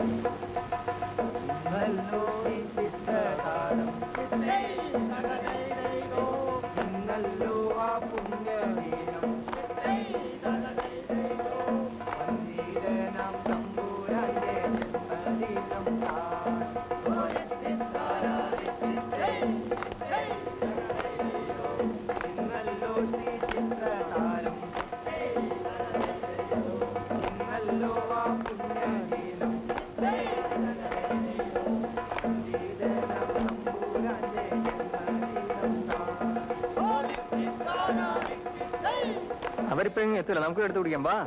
അവരിപ്പോ എങ്ങും എത്തൂല നമുക്ക് എടുത്തു പിടിക്കാം വാ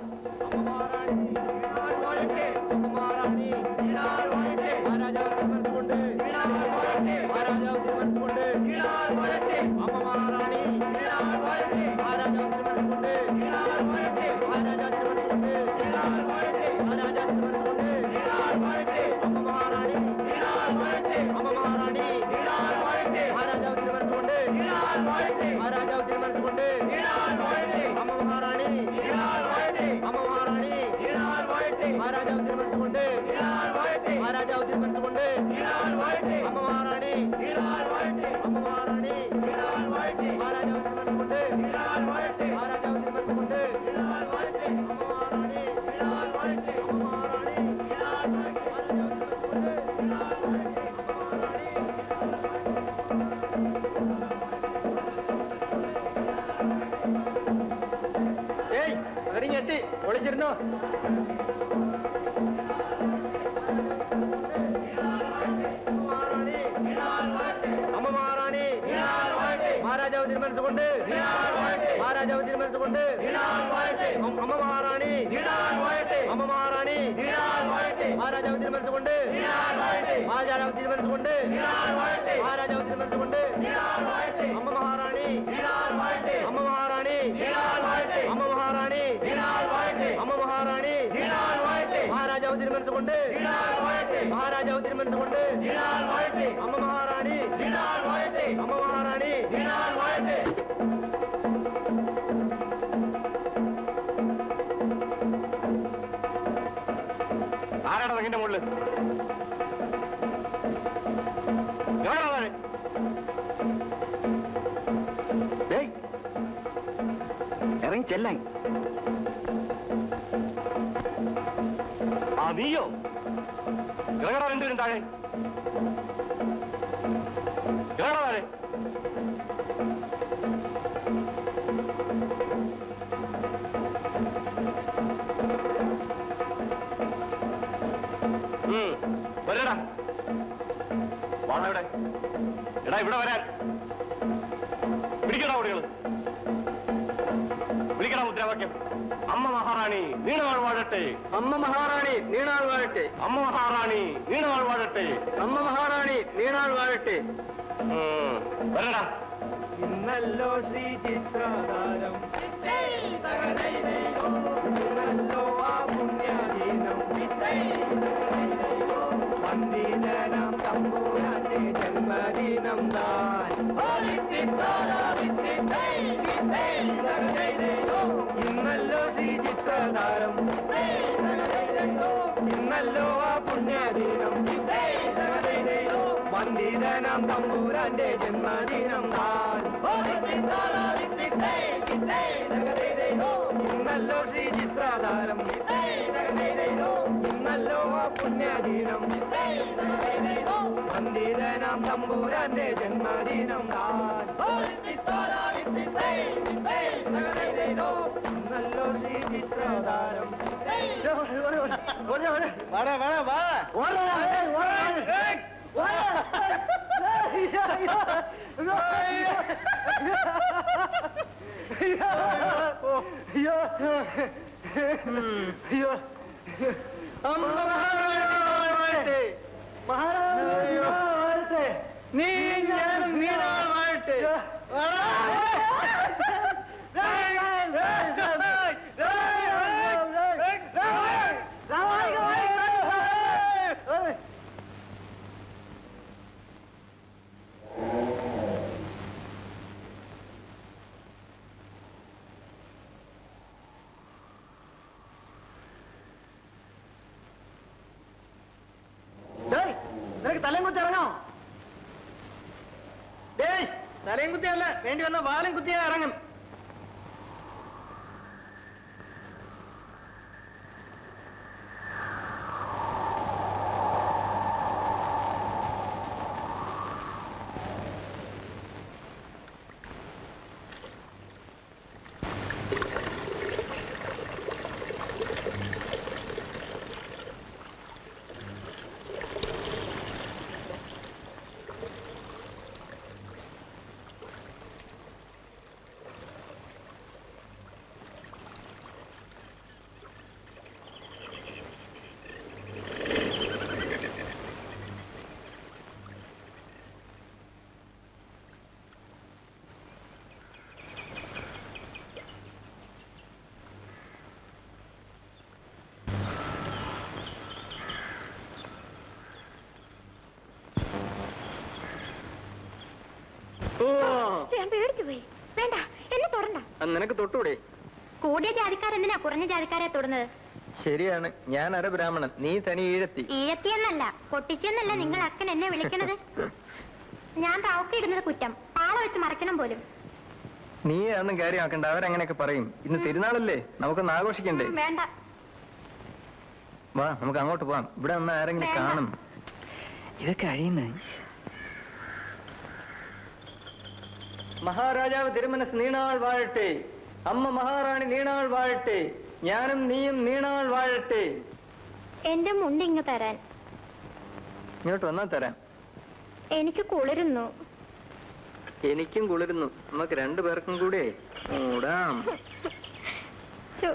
ഏയ് അവരിങ്ങ് എത്തി ഒളിച്ചിരുന്നോ അമ്മ മഹാറാണി മഹാരാജാവ് തിരുമനസുകൊണ്ട് മഹാരാജാവ് തിരുമനസുകൊണ്ട് അമ്മ മഹാറാണി അമ്മ മഹാറാണി മഹാരാജാവ് തിരുമനസുകൊണ്ട് മഹാരാജാവ് തിരുമനസുകൊണ്ട് മഹാരാജാവ് തിരുമനസുകൊണ്ട് അമ്മ മഹാറാണി അമ്മ മഹാറാണി അമ്മ മഹാറാണി അമ്മ മഹാറാണി മഹാരാജാവ് തിരുമനസുകൊണ്ട് മഹാരാജാവ് തിരുമനസുകൊണ്ട് അമ്മ മഹാറാണി അമ്മ മഹാറാണി ആരാടാ നിന്റെ മുകളിൽ എവിടെയാ താഴെ? ഡേയ്, ഇറങ്ങി ചെല്ലാൻ ആ നീയോ ഇറങ്ങടാ രണ്ടുപേരും താഴെ ഇറങ്ങടാ താഴെ ഉം, വരടാ വാണ ഇവിടെ എടാ ഇവിടെ വരാൻ പിടിക്കടാ കുട്ടികൾ വിളിക്കടാ മുദ്രാവാക്യം അമ്മ മഹാറാണി നീണവാൾ വാഴട്ടെ അമ്മ മഹാറാണി നീണാൾ വാഴട്ടെ അമ്മ മഹാറാണി നീണവാൾ വാഴട്ടെ അമ്മ മഹാറാണി നീണാൾ വാഴട്ടെ ഉം, വരടാ ഇന്നല്ലോ ശ്രീ ചിത്രതാരം ഇന്നല്ലോ ആ പുണ്യദിനം വന്ദിതനം തമ്പൂരാന്റെ ജന്മദിനം താൻ ഇന്നല്ലോ ശ്രീ ചിത്രതാരം ഇന്നല്ലോ ആ പുണ്യദിനം വന്ദിതനം തമ്പൂരാന്റെ ജന്മദിനം താൻ ഇന്നല്ലോ ശ്രീ ചിത്രതാരം ഇന്നല്ലോ ആ പുണ്യദിനം വന്ദിതനം തമ്പൂരാന്റെ ജന്മദിനം താൻ ഇന്നല്ലോ ശ്രീ ചിത്രതാരം വാടാ വാടാ വാ അമ്മ മഹാറാണി വാഴട്ടെ. മഹാറാണി വാഴട്ടെ. നീ ഞാനും നീണാൾ വാഴട്ടെ. നിനക്ക് തലയും കുത്തി ഇറങ്ങാം ഡേയ് തലയും കുത്തിയല്ല വേണ്ടി വന്ന വാലും കുത്തിയാ ഇറങ്ങും ഓ ഞാൻ പേടിച്ചു പോയി വേണ്ട എന്നെ തൊടണ്ട അത് നിനക്ക് തൊട്ടൂടെ കൂടിയ ജാതിക്കാരെന്തിനാ കുറഞ്ഞ ജാതിക്കാരെ തൊടുന്നത് ശരിയാണ് ഞാൻ അരബ്രാഹ്മണൻ നീ തനി ഈഴത്തി ഈയത്തിയെന്നല്ല പൊട്ടിച്ചെന്നല്ല നിങ്ങൾ അക്കൻ എന്നെ വിളിക്കണത് ഞാൻ ഇടുന്നത് കുറ്റം പാള വെച്ച് മറക്കണം പോലും നീ അതൊന്നും കാര്യമാക്കണ്ട അവരങ്ങനെയൊക്കെ പറയും ഇന്ന് തിരുനാളല്ലേ നമുക്കൊന്ന് ആഘോഷിക്കണ്ടേ ഉം, വേണ്ട വാ നമുക്ക് അങ്ങോട്ട് പോവാം ഇവിടെ നിന്ന് ആരെങ്കിലും വേണ്ട. കാണും ഇതൊക്കെ അഴിയുന്നേ മഹാരാജാവ് തിരുമനസ് നീണാൾ വാഴട്ടെ അമ്മ മഹാറാണി നീണാൾ വാഴട്ടെ ഞാനും നീയും നീണാൾ വാഴട്ടെ എന്റെ മുണ്ടിങ് തരാൻ ഇങ്ങോട്ട് വന്നാൽ തരാം എനിക്ക് കുളിരുന്നു എനിക്കും കുളിരുന്നു നമുക്ക് രണ്ടുപേർക്കും കൂടെ മൂടാം ശോ.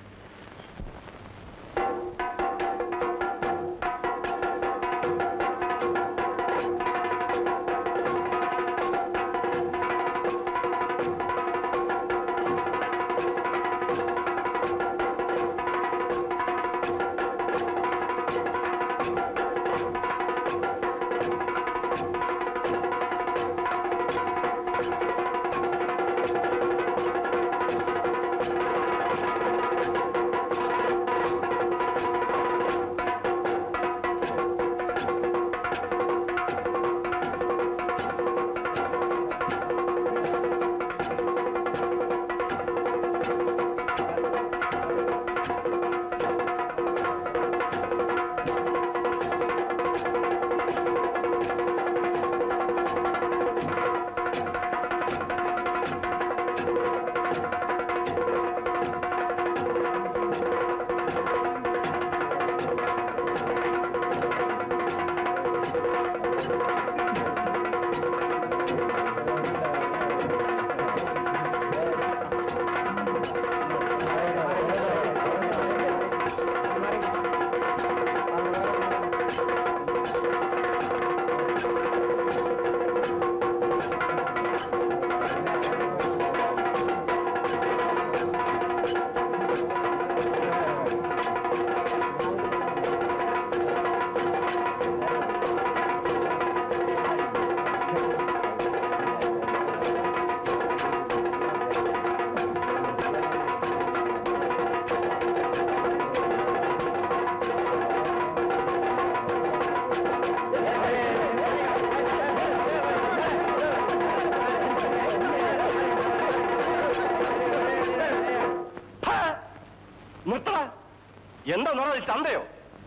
നിർത്തണ എന്താ നോണ ചന്തയോ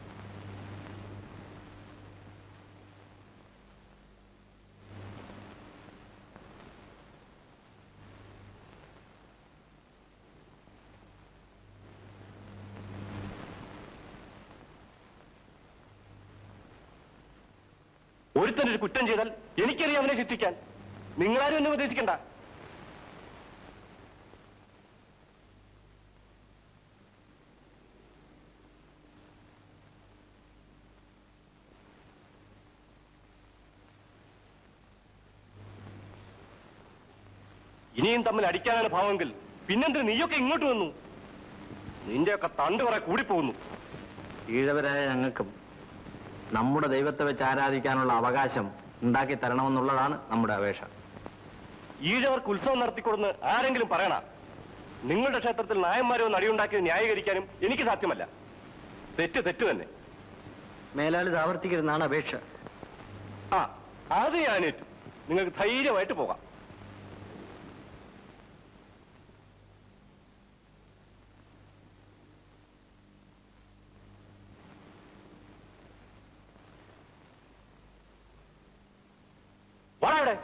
ഒരുത്തനൊരു കുറ്റം ചെയ്താൽ എനിക്കറിയാം അവനെ ശിക്ഷിക്കാൻ നിങ്ങളാരും എന്നെ ഉപദേശിക്കണ്ട ഇനിയും തമ്മിൽ അടിക്കാനാണ് ഭാവമെങ്കിൽ പിന്നെന്തിന് നീയൊക്കെ ഇങ്ങോട്ട് വന്നു നിന്റെയൊക്കെ തണ്ട് കുറെ കൂടിപ്പോകുന്നു ഈഴവരായ ഞങ്ങൾക്കും നമ്മുടെ ദൈവത്തെ വെച്ച് ആരാധിക്കാനുള്ള അവകാശം ഉണ്ടാക്കി തരണമെന്നുള്ളതാണ് നമ്മുടെ അപേക്ഷ ഈഴവർക്ക് ഉത്സവം നടത്തിക്കൊടുന്ന് ആരെങ്കിലും പറയണ നിങ്ങളുടെ ക്ഷേത്രത്തിൽ നായന്മാരോ നടിയുണ്ടാക്കിയത് ന്യായീകരിക്കാനും എനിക്ക് സാധ്യമല്ല തെറ്റ് തെറ്റ് തന്നെ മേലാൽ ഇത് ആവർത്തിക്കരുതെന്നാണ് അപേക്ഷ ആ അത് ഞാനേറ്റു നിങ്ങൾക്ക് ധൈര്യമായിട്ട് പോകാം വാടാ ഇവിടെ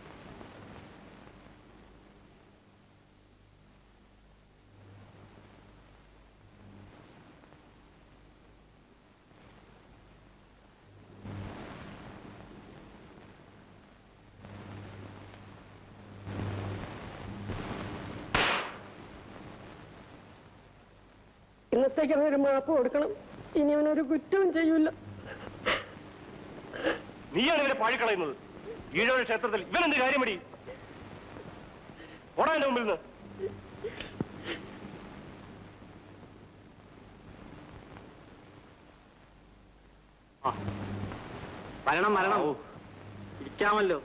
ഇന്നത്തേക്ക് അവനൊരു മാപ്പ് കൊടുക്കണം ഇനി അവനൊരു കുറ്റവും ചെയ്യൂല നീയാണ് ഇവരെ പാഴിക്കളയുന്നത് ഈഴവ ക്ഷേത്രത്തിൽ ഇവനെന്ത് കാര്യമടി ഓടാ എന്റെ മുമ്പിൽ നിന്ന് വരണം വരണം ഔ. ഇരിക്കാമല്ലോ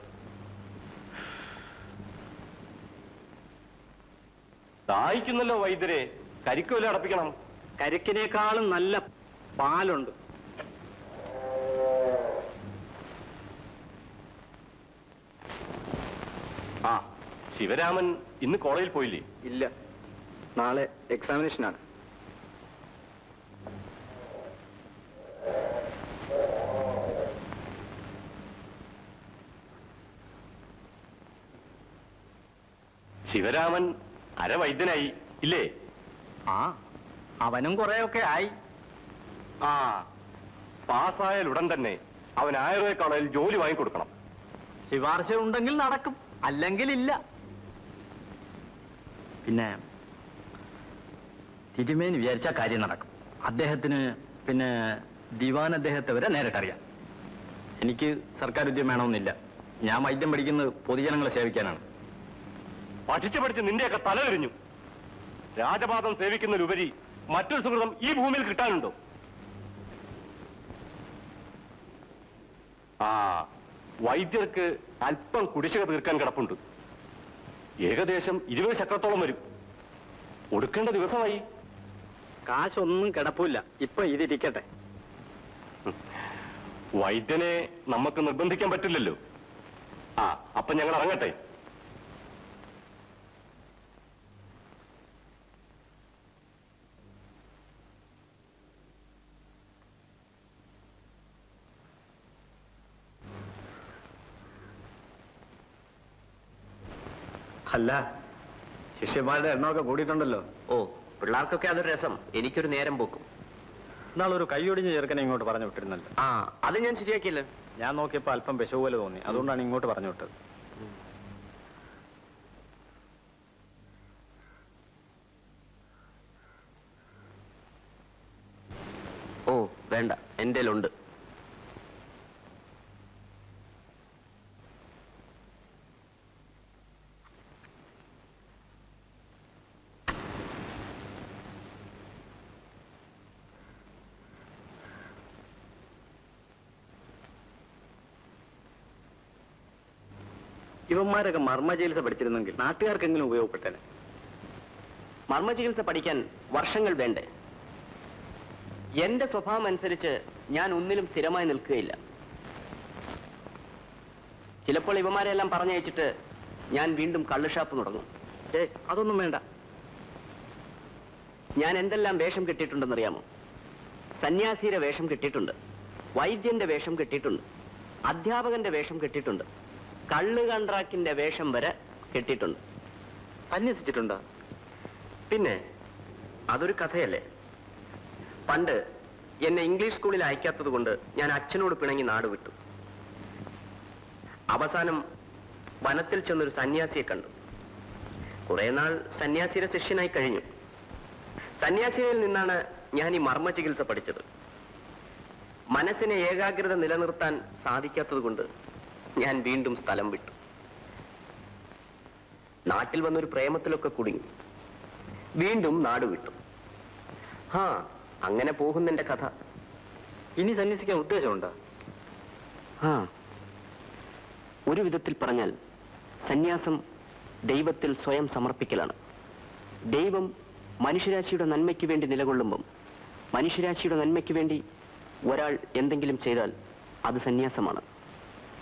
ദാഹിക്കുന്നല്ലോ വൈദ്യരെ കരിക്കുമല്ലോ അടപ്പിക്കണം കരിക്കിനേക്കാളും നല്ല പാലുണ്ട് ആ ശിവരാമൻ ഇന്ന് കോളേജിൽ പോയില്ലേ ഇല്ല നാളെ എക്സാമിനേഷനാണ് ശിവരാമൻ അരവൈദ്യനായി ഇല്ലേ ആ അവനും കുറെയൊക്കെ ആയി ആ പാസ്സായാൽ ഉടൻ തന്നെ അവൻ ആയുർവേദ കോളേജിൽ ജോലി വാങ്ങിക്കൊടുക്കണം ശുപാർശ ഉണ്ടെങ്കിൽ നടക്കും അല്ലെങ്കിൽ ഇല്ല പിന്നെ തിരുമേനി വിചാരിച്ച കാര്യം നടക്കും അദ്ദേഹത്തിന് പിന്നെ ദിവാൻ അദ്ദേഹത്തെ വരെ നേരിട്ടറിയാം എനിക്ക് സർക്കാർ ഉദ്യോഗം വേണമെന്നില്ല ഞാൻ വൈദ്യം പഠിക്കുന്നത് പൊതുജനങ്ങളെ സേവിക്കാനാണ് പഠിച്ചു പഠിച്ച് നിന്റെയൊക്കെ തല തിരിഞ്ഞു രാജപാദം സേവിക്കുന്നതിലുപരി മറ്റൊരു സുഹൃതം ഈ ഭൂമിയിൽ കിട്ടാനുണ്ടോ ആ വൈദ്യർക്ക് അല്പം കുടിശ്ശിക തീർക്കാൻ കിടപ്പുണ്ട് ഏകദേശം ഇരുപത് ചക്രത്തോളം വരും ഒടുക്കേണ്ട ദിവസമായി കാശൊന്നും കിടപ്പില്ല ഇപ്പൊ ഇതിരിക്കട്ടെ വൈദ്യനെ നമുക്ക് നിർബന്ധിക്കാൻ പറ്റില്ലല്ലോ ആ അപ്പൊ ഞങ്ങൾ ഇറങ്ങട്ടെ അല്ല ശിഷ്യന്മാരുടെ എണ്ണമൊക്കെ കൂടിയിട്ടുണ്ടല്ലോ ഓ പിള്ളേർക്കൊക്കെ അതൊരു രസം എനിക്കൊരു നേരം പോക്കും ഇന്നാളൊരു കൈയൊടിഞ്ഞ ചെറുക്കനെ ഇങ്ങോട്ട് പറഞ്ഞു വിട്ടിരുന്നല്ലോ ആ അത് ഞാൻ ശരിയാക്കിയല്ലോ ഞാൻ നോക്കിയപ്പോ അല്പം വിശവ് പോലെ തോന്നി അതുകൊണ്ടാണ് ഇങ്ങോട്ട് പറഞ്ഞു വിട്ടത് ഓ വേണ്ട എന്റെ ഉണ്ട് ഇവന്മാരൊക്കെ മർമ്മ ചികിത്സ പഠിച്ചിരുന്നെങ്കിൽ നാട്ടുകാർക്കെങ്കിലും ഉപയോഗപ്പെട്ടേനെ മർമ്മ ചികിത്സ പഠിക്കാൻ വർഷങ്ങൾ വേണ്ടേ എന്റെ സ്വഭാവം അനുസരിച്ച് ഞാൻ ഒന്നിലും സ്ഥിരമായി നിൽക്കുകയില്ല ചിലപ്പോൾ ഇവമാരെല്ലാം പറഞ്ഞയച്ചിട്ട് ഞാൻ വീണ്ടും കള്ളുഷാപ്പ് തുടങ്ങും ഏ അതൊന്നും വേണ്ട ഞാൻ എന്തെല്ലാം വേഷം കെട്ടിയിട്ടുണ്ടെന്നറിയാമോ സന്യാസിയുടെ വേഷം കെട്ടിയിട്ടുണ്ട് വൈദ്യന്റെ വേഷം കെട്ടിയിട്ടുണ്ട് അധ്യാപകന്റെ വേഷം കെട്ടിയിട്ടുണ്ട് കള്ള് കൺട്രാക്റ്റിന്റെ വേഷം വരെ കെട്ടിയിട്ടുണ്ട് അന്വേഷിച്ചിട്ടുണ്ടോ പിന്നെ അതൊരു കഥയല്ലേ പണ്ട് എന്നെ ഇംഗ്ലീഷ് സ്കൂളിൽ അയക്കാത്തത് കൊണ്ട് ഞാൻ അച്ഛനോട് പിണങ്ങി നാട് വിട്ടു അവസാനം വനത്തിൽ ചെന്നൊരു സന്യാസിയെ കണ്ടു കുറെ നാൾ സന്യാസിയുടെ ശിഷ്യനായി കഴിഞ്ഞു സന്യാസിയിൽ നിന്നാണ് ഞാൻ ഈ മർമ്മ ചികിത്സ പഠിച്ചത് മനസ്സിനെ ഏകാഗ്രത നിലനിർത്താൻ സാധിക്കാത്തത് കൊണ്ട് ഞാൻ വീണ്ടും സ്ഥലം വിട്ടു നാട്ടിൽ വന്നൊരു പ്രേമത്തിലൊക്കെ കുടുങ്ങി വീണ്ടും നാട് വിട്ടു ഹാ അങ്ങനെ പോകുന്നെന്റെ കഥ ഇനി സന്യസിക്കാൻ ഉദ്ദേശമുണ്ടോ ആ ഒരു വിധത്തിൽ പറഞ്ഞാൽ സന്യാസം ദൈവത്തിൽ സ്വയം സമർപ്പിക്കലാണ് ദൈവം മനുഷ്യരാശിയുടെ നന്മയ്ക്ക് വേണ്ടി നിലകൊള്ളുമ്പം മനുഷ്യരാശിയുടെ നന്മയ്ക്ക് വേണ്ടി ഒരാൾ എന്തെങ്കിലും ചെയ്താൽ അത് സന്യാസമാണ്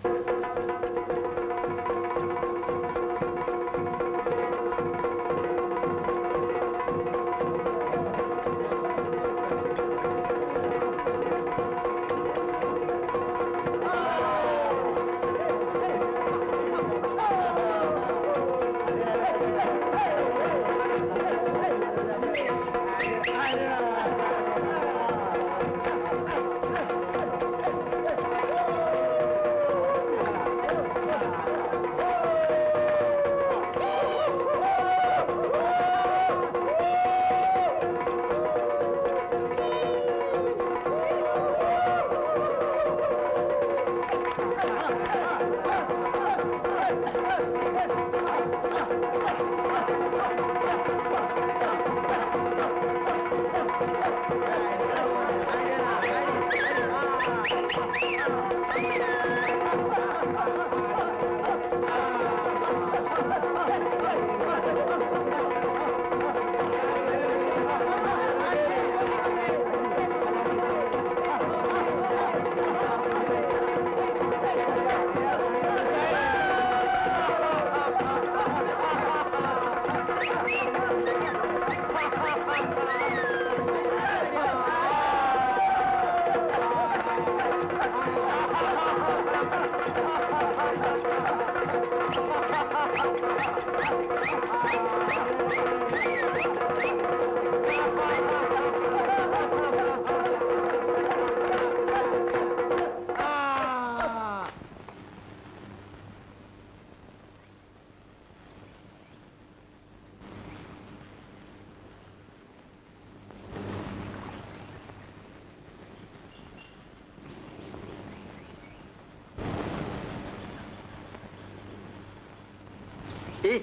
ഏയ്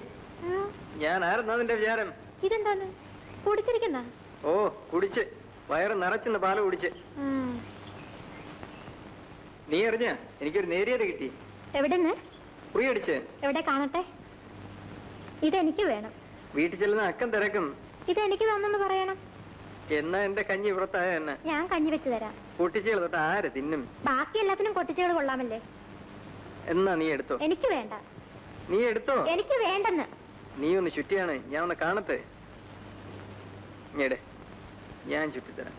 ഞാൻ ആരെന്നാ നിന്റെ വിചാരം ഇതെന്താന്ന് കുടിച്ചിരിക്കുന്ന ഓ കുടിച്ച് വയറ് നിറച്ചെന്ന് പാല് കുടിച്ച് നീ അറിഞ്ഞ എനിക്കൊരു നേരിയത് കിട്ടി എവിടെന്ന് കുറി അടിച്ച് എവിടെ കാണട്ടെ ഇതെനിക്ക് വേണം വീട്ടിൽ ചെല്ലുന്ന അക്കം തിരക്കും ഇതെനിക്ക് തന്നെന്ന് പറയണം എന്നാ എന്റെ കഞ്ഞി പുറത്തായ എന്നെ ഞാൻ കഞ്ഞി വെച്ച് തരാം പൊട്ടിച്ചുകൾ തൊട്ട് ആര് തിന്നും ബാക്കി എല്ലാത്തിനും കൊട്ടിച്ചുകൾ കൊള്ളാമല്ലേ എന്നാ നീ എടുത്തോ എനിക്ക് വേണ്ട നീ എടുത്തോ എനിക്ക് വേണ്ടെന്ന് നീ ഒന്ന് ചുറ്റിയാണ് ഞാൻ ഒന്ന് കാണട്ടെ ഇങ്ങടെ ഞാൻ ചുറ്റിത്തരാം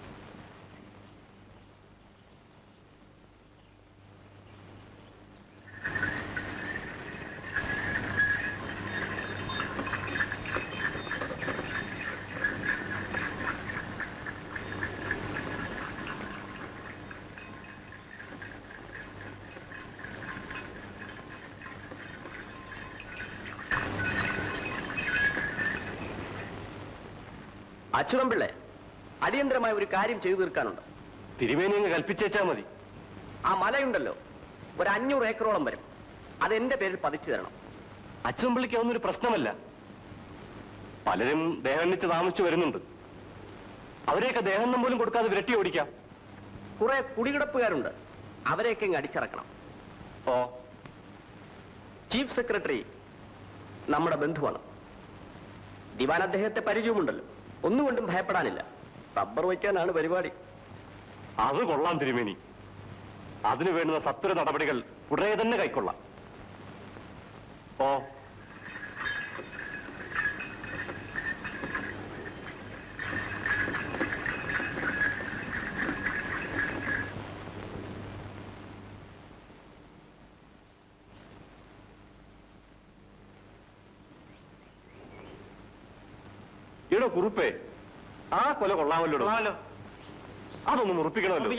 അച്യുതം പിള്ളേ അടിയന്തരമായ ഒരു കാര്യം ചെയ്തു തീർക്കാനുണ്ട് തിരുമേനി അങ്ങ് കൽപ്പിച്ചേച്ചാ മതി ആ മലയുണ്ടല്ലോ ഒരു അഞ്ഞൂറ് ഏക്കറോളം വരും അത് എന്റെ പേരിൽ പതിച്ചു തരണം അച്ഛൻപിള്ളിക്ക് അതൊന്നൊരു പ്രശ്നമല്ല പലരും ദേഹന്നിച്ച് താമസിച്ചു വരുന്നുണ്ട് അവരെയൊക്കെ ദേഹം പോലും കൊടുക്കാതെ വിരട്ടി ഓടിക്കാം കുറെ കുടികിടപ്പുകാരുണ്ട് അവരെയൊക്കെ ഇങ്ങ് അടിച്ചിറക്കണം ഓ ചീഫ് സെക്രട്ടറി നമ്മുടെ ബന്ധുവാണ് ദിവാൻ അദ്ദേഹത്തെ പരിചയമുണ്ടല്ലോ ഒന്നുകൊണ്ടും ഭയപ്പെടാനില്ല റബ്ബർ വയ്ക്കാനാണ് പരിപാടി അത് കൊള്ളാം തിരുമേനി അതിനു വേണ്ടുന്ന സത്വര നടപടികൾ ഉടനെ തന്നെ കൈക്കൊള്ളാം ഓ ഇവിടെ കുറുപ്പേ ആ കൊല കൊള്ളാമല്ലോ അതൊന്ന് മുറിപ്പിക്കണമല്ലോ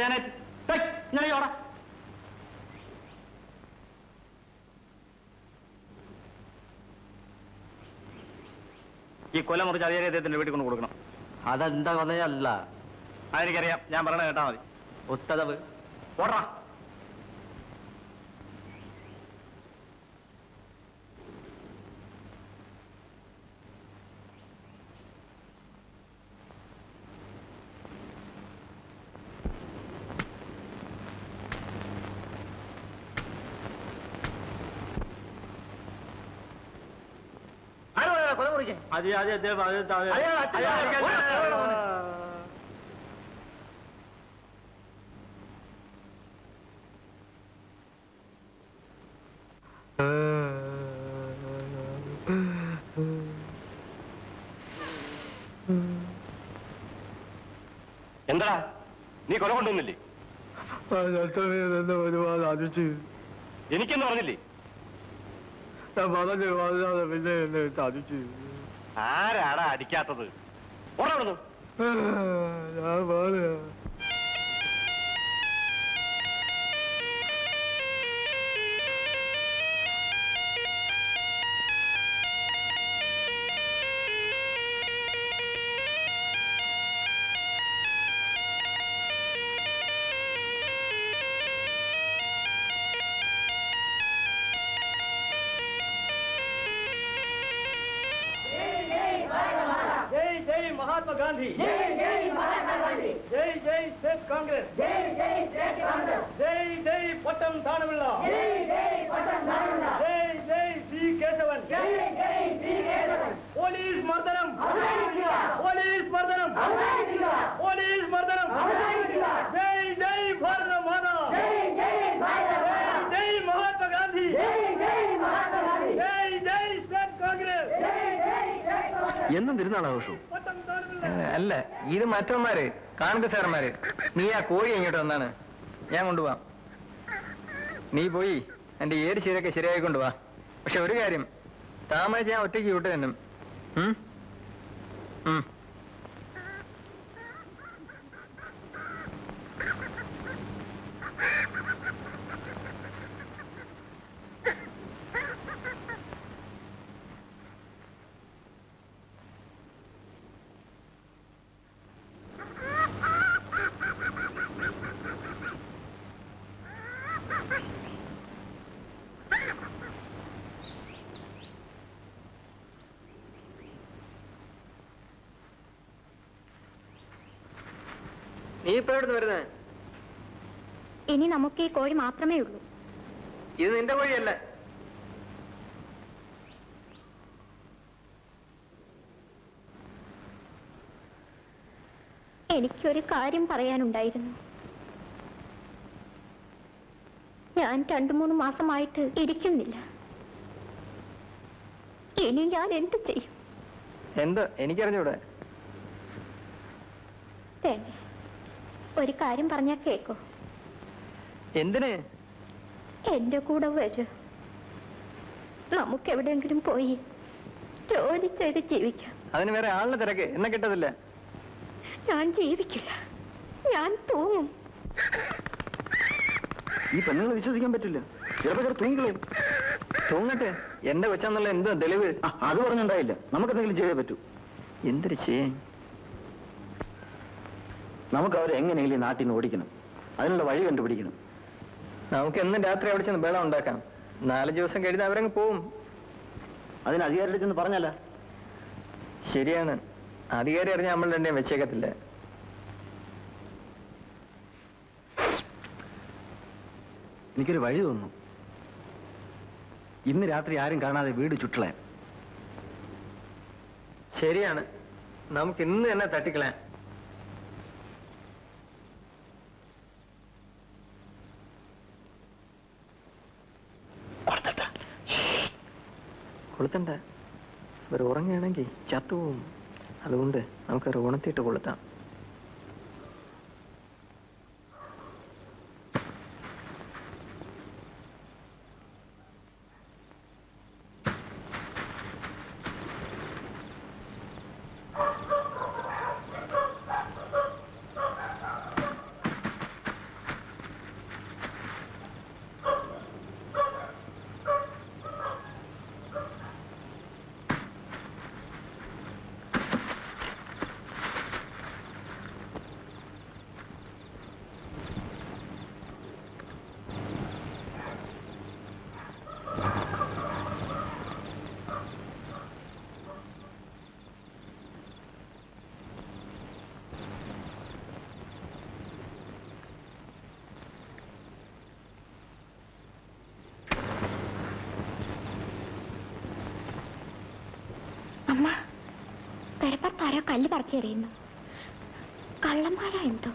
ഈ കൊല മുറിച്ച് അതേ അദ്ദേഹത്തിന്റെ വീട്ടിൽ കൊണ്ട് കൊടുക്കണം അതെന്താ കൊലയല്ല അതെനിക്കറിയാം ഞാൻ പറയണ കേട്ടാ മതി ഒത്തതവ് ഓടാ അത് അതെ അതെ എന്താ നീ കൊല കൊണ്ടുവന്നില്ലേ ഒരുപാട് അതിച്ച് എനിക്കെന്ന് പറഞ്ഞില്ലേ ഞാൻ പറഞ്ഞു പറഞ്ഞാൽ പിന്നെ എന്നെ ചതിച്ചു ആരാടാ അടിക്കാത്തത് ഓടാവുന്നു ഞാൻ പറഞ്ഞു जय जय महात्मा गांधी जय जय महात्मा गांधी जय जय स्टेट कांग्रेस जय जय स्टेट कांग्रेस जय जय पट्टम दानविल्ला जय जय पट्टम दानविल्ला जय जय सी केशवन जय जय सी केशवन पोलीस मर्दनम पोलीस मर्दनम पोलीस मर्दनम जय जय भारत माता जय जय भारत जय महात्मा गांधी जय जय महात्मा गांधी जय जय स्टेट कांग्रेस जय जय എന്നും തിരുനാൾ ആഘോഷവും പട്ടം താഴ്ന്നില്ല. അല്ല ഇത് മറ്റന്മാര് കോൺഗ്രസ് സാറന്മാര് നീ ആ കോഴി ഇങ്ങോട്ട് വന്നാണ് ഞാൻ കൊണ്ടുപോവാം നീ പോയി എന്റെ ഏത് ശരിയൊക്കെ ശരിയായി കൊണ്ടുപോവാ പക്ഷെ ഒരു കാര്യം താമര ഞാൻ ഒറ്റയ്ക്ക് വിട്ടു തന്നെ ഉം? ഉം. നീ ഇപ്പൊ എവിടുന്ന് വരുന്നത് ഇനി നമുക്ക് ഈ കോഴി മാത്രമേ ഉള്ളൂ ഇത് നിന്റെ കോഴിയല്ല എനിക്കൊരു കാര്യം പറയാനുണ്ടായിരുന്നു ഞാൻ രണ്ടു മൂന്ന് മാസമായിട്ട് ഇരിക്കുന്നില്ല ഇനി ഞാൻ എന്ത് ചെയ്യും എന്തോ എനിക്കറിഞ്ഞൂടെ തന്നെ ഒരു കാര്യം പറഞ്ഞാൽ കേക്കോ എന്തിന് എന്റെ കൂടെ വരൂ നമുക്ക് എവിടെയെങ്കിലും പോയി ജോലി ചെയ്ത് ജീവിക്കാം അതിന് വേറെ ആളിനെ തിരക്ക് എന്നെ കിട്ടത്തില്ല ഞാൻ ജീവിക്കില്ല ഞാൻ തൂങ്ങും ഈ പെണ്ണുങ്ങളെ വിശ്വസിക്കാൻ പറ്റില്ല ചിലപ്പോ ചില തൂങ്ങിക്കളയും തൂങ്ങട്ടെ എന്റെ കൊച്ചാന്നുള്ള എന്തോ തെളിവ് ആ, അത് പറഞ്ഞുണ്ടായില്ല നമുക്ക് എന്തെങ്കിലും ചെയ്തേ പറ്റൂ എന്തൊരു ചെയ്യാൻ നമുക്ക് അവരെ എങ്ങനെയെങ്കിലും ഈ നാട്ടിൽ നിന്ന് ഓടിക്കണം അതിനുള്ള വഴി കണ്ടുപിടിക്കണം നമുക്ക് എന്നും രാത്രി അവിടെ ചെന്ന് ബേളം ഉണ്ടാക്കാം നാലഞ്ച് ദിവസം കഴിഞ്ഞ് അവരങ്ങ് പോവും അതിന് അധികാരിയുടെ ചെന്ന് പറഞ്ഞല്ല ശരിയാണ് അധികാരി അറിഞ്ഞ നമ്മൾ രണ്ടേം വെച്ചേക്കത്തില്ല എനിക്കൊരു വഴി തോന്നുന്നു ഇന്ന് രാത്രി ആരും കാണാതെ വീട് ചുറ്റളയാൻ ശരിയാണ് നമുക്ക് ഇന്ന് തന്നെ തട്ടിക്കളയാം കൊളുത്തണ്ട അവർ ഉറങ്ങുകയാണെങ്കിൽ ചത്തുപോകും അതുകൊണ്ട് നമുക്കൊരു ഉണത്തിയിട്ട് കൊളുത്താം അമ്മ പെരപ്പത്താരോ കല്ല് പറക്കി എറിയുന്നു കള്ളന്മാരാ എന്തോ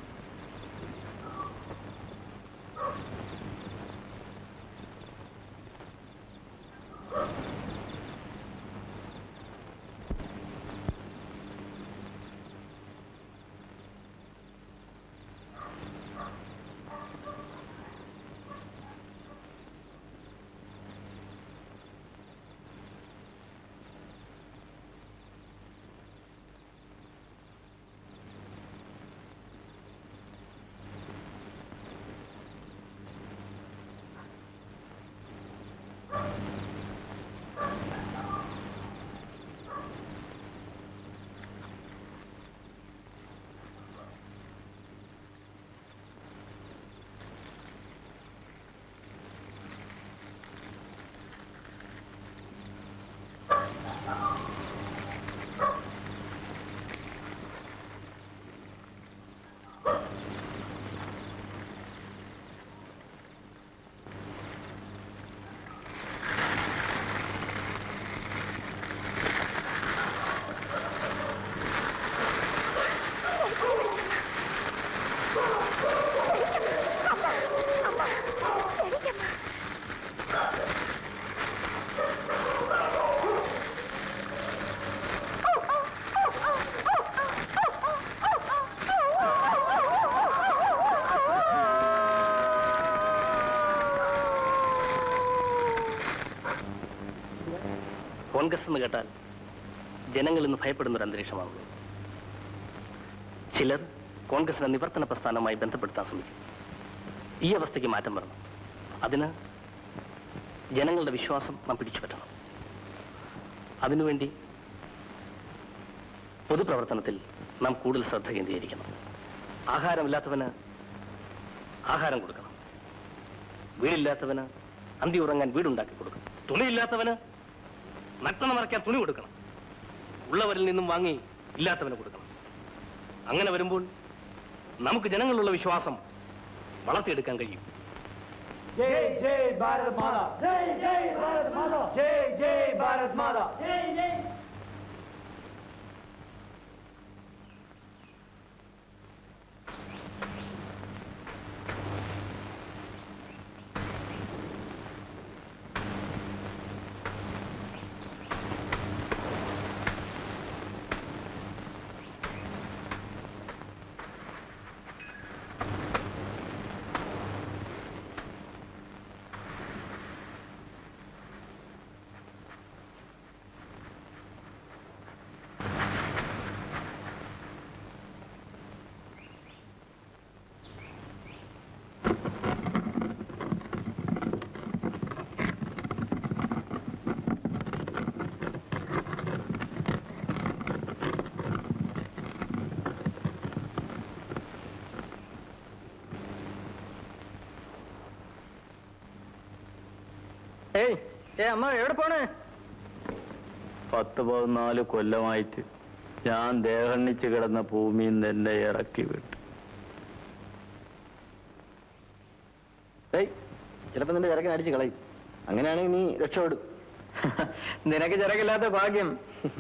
കോൺഗ്രസ് എന്ന് കേട്ടാൽ ജനങ്ങൾ ഇന്ന് ഭയപ്പെടുന്ന ഒരു അന്തരീക്ഷമാകുന്നു ചിലർ കോൺഗ്രസിനെ നിവർത്തന പ്രസ്ഥാനവുമായി ബന്ധപ്പെടുത്താൻ ശ്രമിക്കും ഈ അവസ്ഥയ്ക്ക് മാറ്റം വരണം അതിന് ജനങ്ങളുടെ വിശ്വാസം നാം പിടിച്ചു പറ്റണം അതിനുവേണ്ടി പൊതുപ്രവർത്തനത്തിൽ നാം കൂടുതൽ ശ്രദ്ധ കേന്ദ്രീകരിക്കണം ആഹാരമില്ലാത്തവന് ആഹാരം കൊടുക്കണം വീടില്ലാത്തവന് അന്തി ഉറങ്ങാൻ വീടുണ്ടാക്കി കൊടുക്കണം തുണിയില്ലാത്തവന് നട്ടണ മറയ്ക്കാൻ തുണി കൊടുക്കണം ഉള്ളവരിൽ നിന്നും വാങ്ങി ഇല്ലാത്തവന് കൊടുക്കണം അങ്ങനെ വരുമ്പോൾ നമുക്ക് ജനങ്ങളിലുള്ള വിശ്വാസം വളർത്തിയെടുക്കാൻ കഴിയും जय जय भारत माता जय जय भारत माता जय जय भारत माता जय जय ഏയ് ഏ അമ്മ എവിടെ പോണേ പത്ത് പതിനാല് കൊല്ലമായിട്ട് ഞാൻ ദേഹണ്ണിച്ച് കിടന്ന ഭൂമിയിൽ നിന്ന് എന്നെ ഇറക്കി വിട്ടു ഏയ് ചിലപ്പോ നിന്റെ ചിറക്കിന് അടിച്ച് കളയും അങ്ങനെയാണെങ്കിൽ നീ രക്ഷപ്പെടും നിനക്ക് ചിറകില്ലാത്ത ഭാഗ്യം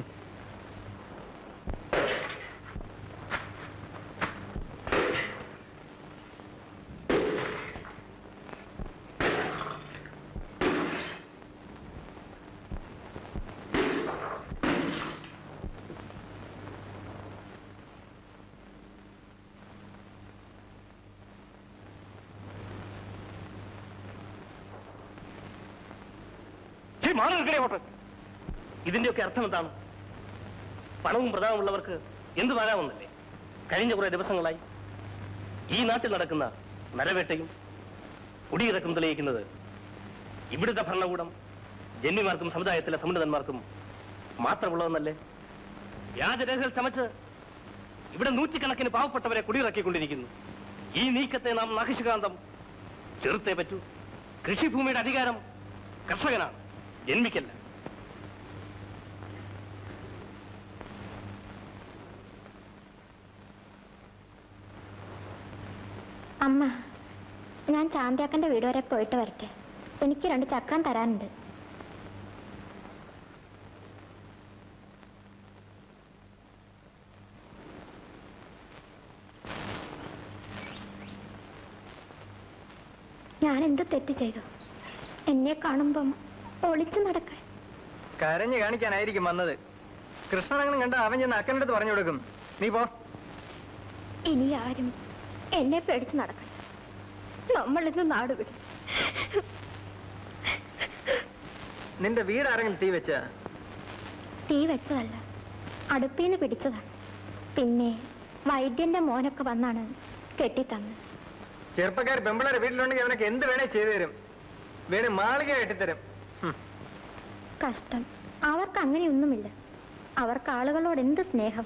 ഛീ, മാറി നിൽക്കണേ അങ്ങോട്ട് ഇതിന്റെയൊക്കെ അർത്ഥം എന്താണ് പണവും പ്രതാപമുള്ളവർക്ക് എന്ത് വരാമെന്നല്ലേ കഴിഞ്ഞ കുറെ ദിവസങ്ങളായി ഈ നാട്ടിൽ നടക്കുന്ന നരവേട്ടയും കുടിയിറക്കും തെളിയിക്കുന്നത് ഇവിടുത്തെ ഭരണകൂടം ജന്മിമാർക്കും സമുദായത്തിലെ സമുന്നതന്മാർക്കും മാത്രമുള്ളതെന്നല്ലേ വ്യാജരേഖകൾ ചമച്ച് ഇവിടെ നൂറ്റിക്കണക്കിന് പാവപ്പെട്ടവരെ കുടിയിറക്കിക്കൊണ്ടിരിക്കുന്നു ഈ നീക്കത്തെ നാം നഖശികാന്തം ചെറുത്തേ പറ്റൂ കൃഷിഭൂമിയുടെ അധികാരം കർഷകനാണ് ജന്മിക്കല്ല അമ്മ ഞാൻ ചാന്തിയാക്കന്റെ വീട് വരെ പോയിട്ട് വരട്ടെ എനിക്ക് രണ്ട് ചക്രം തരാനുണ്ട് ഞാൻ എന്ത് തെറ്റ് ചെയ്തു എന്നെ കാണുമ്പം ഒളിച്ചു നടക്കാൻ കരഞ്ഞു കാണിക്കാനായിരിക്കും വന്നത് കൃഷ്ണനങ്ങനെ കണ്ട അവൻ ചെന്ന് അക്കൻ്റെ അടുത്ത് പറഞ്ഞു കൊടുക്കും നീ പോ ഇനി ആരും എന്നെ പേടിച്ച് നടക്കണം നമ്മൾ ഇന്ന് നാട് വിടും നിന്റെ വീട് ആരെങ്കിലും തീ വെച്ച തീ വെച്ചതല്ല അടുപ്പീന്ന് പിടിച്ചതാണ് പിന്നെ വൈദ്യന്റെ മോനൊക്കെ വന്നാണ് കെട്ടിത്തന്നത് ചെറുപ്പക്കാർ പെമ്പിളരെ വീട്ടിലുണ്ടെങ്കിൽ അവനൊക്കെ എന്ത് വേണേ ചെയ്തു തരും വേണേ മാളിക കെട്ടിത്തരും ഹും. കഷ്ടം അവർക്ക് അങ്ങനെയൊന്നുമില്ല അവർക്ക് ആളുകളോട് എന്ത് സ്നേഹം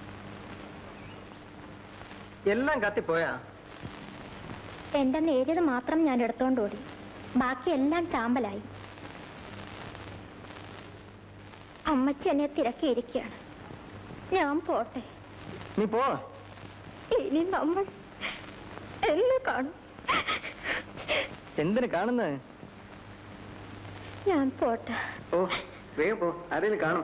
എല്ലാം കത്തിപ്പോയാ എന്റെ നേരിയത് മാത്രം ഞാൻ എടുത്തോണ്ട് ഓടി ബാക്കി എല്ലാം ചാമ്പലായി അമ്മച്ചി എന്നെ തിരക്കിയിരിക്കുകയാണ് ഞാൻ പോട്ടെ നീ പോ ഇനി നമ്മൾ എന്നെ കാണും എന്തിനു കാണുന്നത് ഞാൻ പോട്ടെ ഓ വേഗം പോ ആരെങ്കിലും കാണും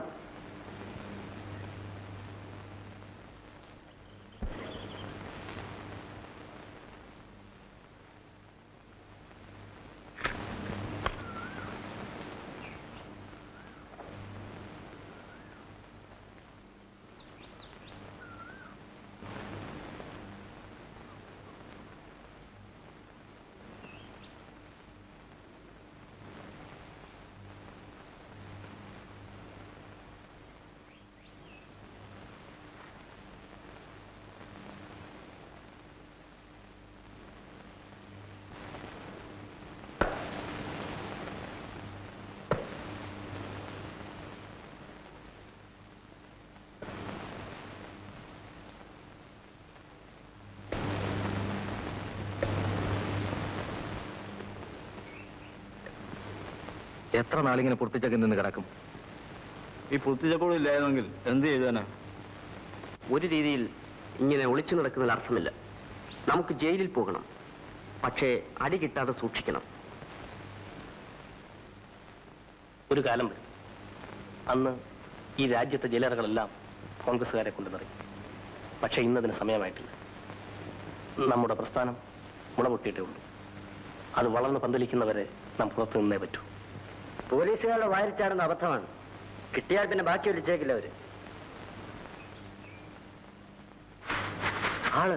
എത്ര നാളിങ്ങനെ പുറത്തിച്ചൊക്കെ നിന്ന് കിടക്കും ഈ പുറത്തിച്ചക്കൂടെ ഇല്ലായിരുന്നെങ്കിൽ എന്ത് ചെയ്താനാ ഒരു രീതിയിൽ ഇങ്ങനെ ഒളിച്ചു നടക്കുന്നതിൽ അർത്ഥമില്ല നമുക്ക് ജയിലിൽ പോകണം പക്ഷേ അടി കിട്ടാതെ സൂക്ഷിക്കണം ഒരു കാലം വരും അന്ന് ഈ രാജ്യത്തെ ജയിലറകളെല്ലാം കോൺഗ്രസ്സുകാരെ കൊണ്ട് നിറയും പക്ഷെ ഇന്നതിന് സമയമായിട്ടില്ല നമ്മുടെ പ്രസ്ഥാനം മുളപൊട്ടിയിട്ടേ ഉള്ളൂ അത് വളർന്ന് പന്തലിക്കുന്നവരെ നാം പുറത്തു നിന്നേ പറ്റൂ പോലീസുകാരുടെ വാരിച്ചാടുന്ന അബദ്ധമാണ് കിട്ടിയാൽ പിന്നെ ബാക്കി ഒലിച്ചേക്കില്ല അവര് ആള്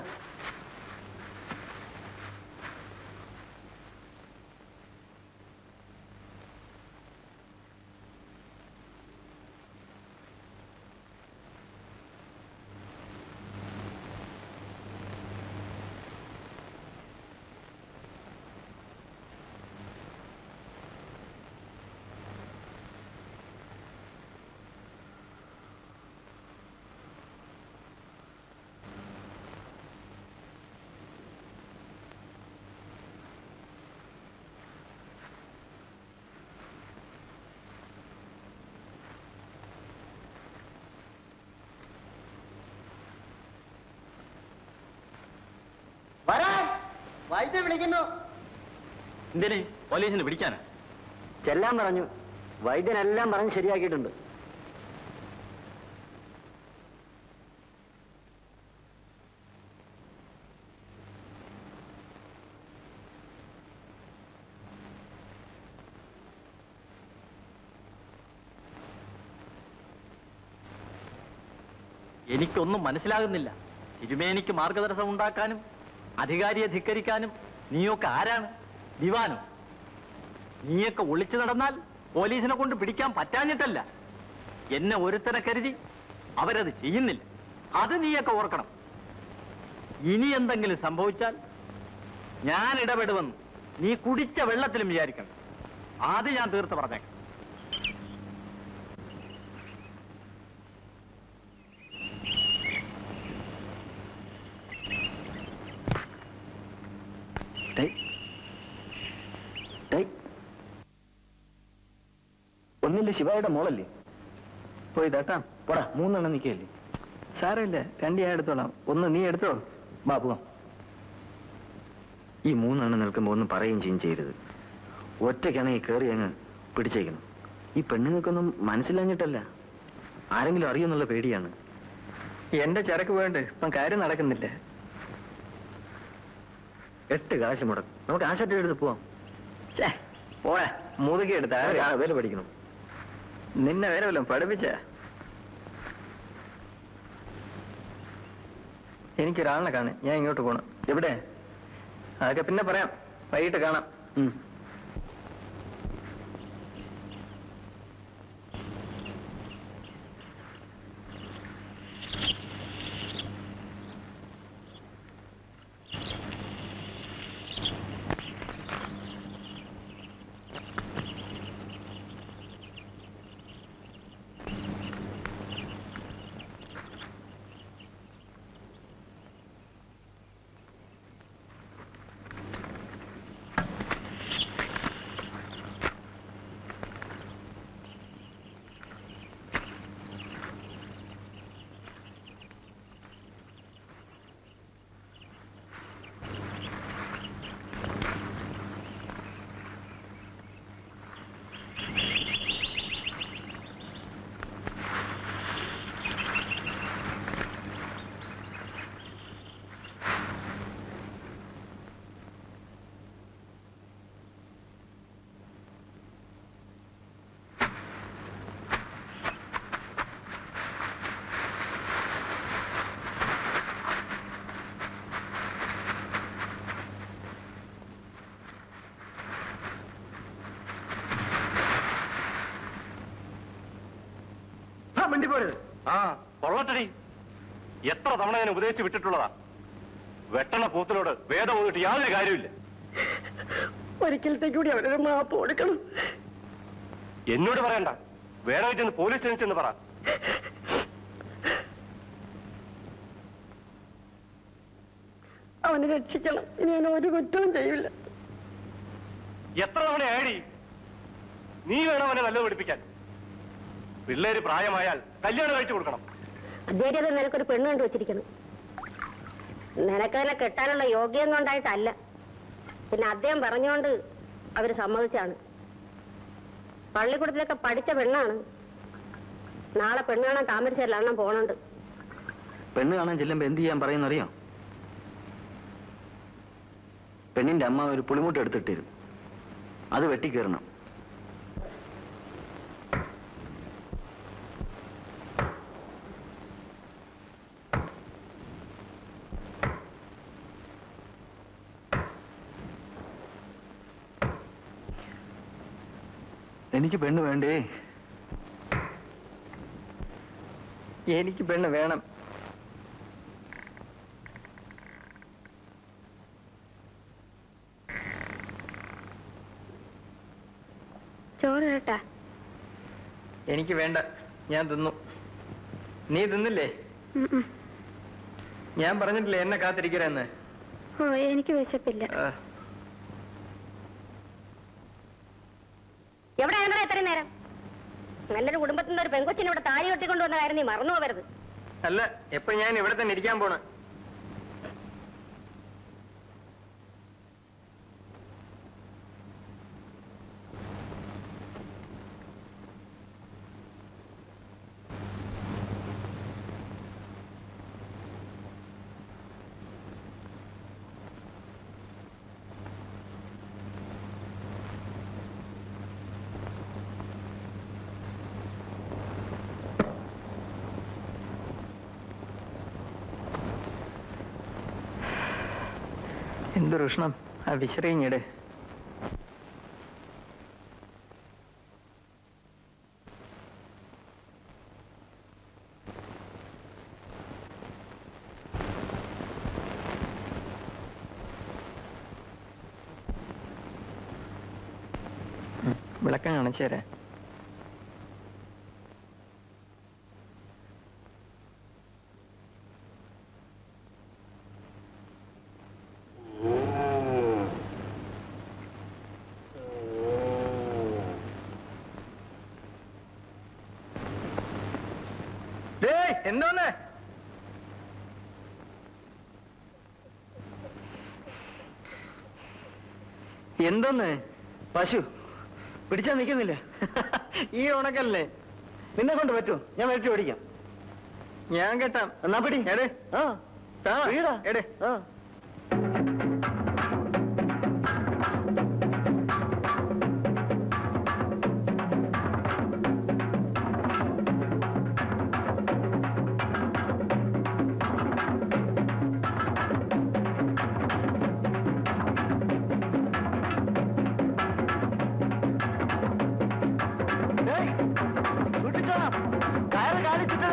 വരാൻ വൈദ്യ വിളിക്കുന്നു എന്തിന് പോലീസിന് പിടിക്കാനാ ചെല്ലാൻ പറഞ്ഞു വൈദ്യനെല്ലാം പറഞ്ഞ് ശരിയാക്കിയിട്ടുണ്ട് എനിക്കൊന്നും മനസ്സിലാകുന്നില്ല തിരുമേനിക്ക് മാർഗദർശനം ഉണ്ടാക്കാനും അധികാരിയെ ധിക്കരിക്കാനും നീയൊക്കെ ആരാണ് ദിവാനോ നീയൊക്കെ ഒളിച്ചു നടന്നാൽ പോലീസിനെ കൊണ്ട് പിടിക്കാൻ പറ്റാഞ്ഞിട്ടല്ല എന്നെ ഒരുത്തനെ കരുതി അവരത് ചെയ്യുന്നില്ല അത് നീയൊക്കെ ഓർക്കണം ഇനി എന്തെങ്കിലും സംഭവിച്ചാൽ ഞാൻ ഇടപെടുമെന്ന് നീ കുടിച്ച വെള്ളത്തിലും വിചാരിക്കണം അത് ഞാൻ തീർത്ത് പറഞ്ഞേക്കാം ഒന്നില്ല ശിവായുടെ മോളല്ലേ പോയി തട്ടാം പോടാ മൂന്നെണ്ണം നിൽക്കല്ലേ സാരമില്ല രണ്ട് ഞാൻ എടുത്തോളാം ഒന്ന് നീ എടുത്തോ ബാ പോവാം ഈ മൂന്നെണ്ണം നിൽക്കുമ്പോൾ ഒന്നും പറയുകയും ചെയ്യും ചെയ്യരുത് ഒറ്റയ്ക്കാണെങ്കിൽ കയറി അങ്ങ് പിടിച്ചേക്കണം ഈ പെണ്ണുങ്ങൾക്കൊന്നും മനസ്സിലാഞ്ഞിട്ടല്ല ആരെങ്കിലും അറിയുന്നുള്ള പേടിയാണ് എന്റെ ചരക്ക് വേണ്ട ഇപ്പം കാര്യം നടക്കുന്നില്ല എട്ട് കാശ് മുടക്കും നമുക്ക് ആശാറ്റ് എടുത്ത് പോവാം ഛേ പോയാ മുതുകി എടുത്ത വില പഠിക്കണം നിന്നെ വേറെ വല്ലതും പഠിപ്പിച്ച എനിക്കൊരാളിനെ കാണാൻ ഞാൻ ഇങ്ങോട്ട് പോണം എവിടെ അതൊക്കെ പിന്നെ പറയാം വൈകിട്ട് കാണാം ഉം. മിണ്ടി പോരുത് ആ കൊള്ളട്ടടി എത്ര തവണ ഞാൻ ഉപദേശിച്ച് വിട്ടിട്ടുള്ളതാ വെട്ടണ പൂത്തിനോട് വേദം ഓതിട്ട് യാതൊരു കാര്യമില്ല ഒരിക്കലത്തേക്ക് കൂടി അവരൊരു മാപ്പ് കൊടുക്കണം എന്നോട് പറയണ്ട വേറെ ചെന്ന് പോലീസ് സ്റ്റേഷൻ ചെന്ന് പറ അവനെ രക്ഷിക്കണം ഇനി ഞാൻ ഒരു കുറ്റവും ചെയ്യില്ല എത്ര തവണ ആടി നീ വേണം അവനെ നല്ലത് പഠിപ്പിക്കാൻ പിള്ളേര് പ്രായമായാൽ കല്യാണം കഴിച്ചു കൊടുക്കണം അദ്ദേഹത്തെ നിനക്കൊരു പെണ്ണ് കണ്ടു വെച്ചിരിക്കുന്നു നിനക്കതിനെ കെട്ടാനുള്ള യോഗ്യൊന്നും ഉണ്ടായിട്ടല്ല പിന്നെ അദ്ദേഹം പറഞ്ഞുകൊണ്ട് അവര് സമ്മതിച്ചാണ് പള്ളിക്കൂടത്തിലൊക്കെ പഠിച്ച പെണ്ണാണ് നാളെ പെണ്ണ് കാണാൻ താമരശ്ശേരിൽ അണ്ണം പോണുണ്ട് പെണ്ണ് കാണാൻ ചെല്ലുമ്പോ എന്ത് ചെയ്യാൻ പറയുന്നറിയോ പെണ്ണിന്റെ അമ്മ ഒരു പുളിമുട്ട് എടുത്തിട്ടിരും അത് വെട്ടിക്കേറണം എനിക്ക് പെണ്ണ് വേണ്ടേ എനിക്ക് പെണ്ണ് വേണം ചോറ് കേട്ടാ എനിക്ക് വേണ്ട ഞാൻ തിന്നു നീ തിന്നില്ലേ ഞാൻ പറഞ്ഞിട്ടില്ലേ എന്നെ കാത്തിരിക്കരെന്ന് ഓ എനിക്ക് വിശപ്പില്ല എവിടെ ആണെന്നോ എത്രയും നേരം നല്ലൊരു കുടുംബത്തിൽ നിന്ന് ഒരു പെങ്കൊച്ചിനെ ഇവിടെ താഴെ കെട്ടിക്കൊണ്ടുവന്ന കാര്യം നീ മറന്നു പോകരുത് അല്ല എപ്പോ ഞാൻ ഇവിടെ തന്നെ ഇരിക്കാൻ പോണ എന്തൊരു ഉഷ്ണം ആ വിശറിഞ്ഞിട് വിളക്കം കാണിച്ചേരാ ഡേയ് എന്തോന്ന് എന്തോന്ന് പശു പിടിച്ചാ നിക്കുന്നില്ല ഈ ഉണക്കല്ലേ നിന്നെ കൊണ്ട് പറ്റുമോ ഞാൻ വെട്ടി ഓടിക്കാം ഞാൻ കേട്ടാം എന്നാ പിടി എടേ ആ താ എടേ ആ കയറ് കാണിച്ചിട്ട്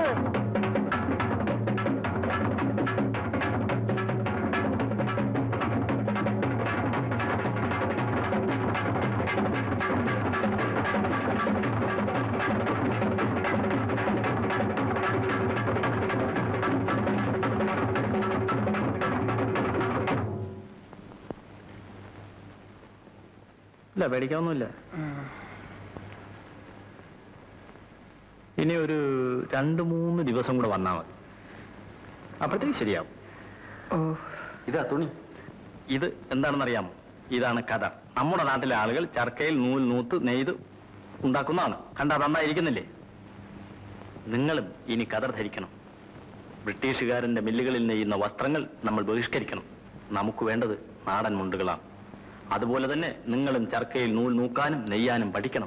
ഇല്ല പേടിക്കാനൊന്നുമില്ല ഇനി ഒരു രണ്ട് മൂന്ന് ദിവസം കൂടെ വന്നാൽ മതി അപ്പോഴത്തേക്ക് ശരിയാവും ഇതാ തുണി ഇത് എന്താണെന്നറിയാമോ ഇതാണ് കഥ നമ്മുടെ നാട്ടിലെ ആളുകൾ ചർക്കയിൽ നൂൽ നൂത്ത് നെയ്ത് ഉണ്ടാക്കുന്നതാണ് കണ്ടാ നന്നായിരിക്കുന്നില്ലേ നിങ്ങളും ഇനി കതർ ധരിക്കണം ബ്രിട്ടീഷുകാരന്റെ മില്ലുകളിൽ നെയ്യുന്ന വസ്ത്രങ്ങൾ നമ്മൾ ബഹിഷ്കരിക്കണം നമുക്ക് വേണ്ടത് നാടൻ മുണ്ടുകളാണ് അതുപോലെ തന്നെ നിങ്ങളും ചർക്കയിൽ നൂൽ നൂക്കാനും നെയ്യാനും പഠിക്കണം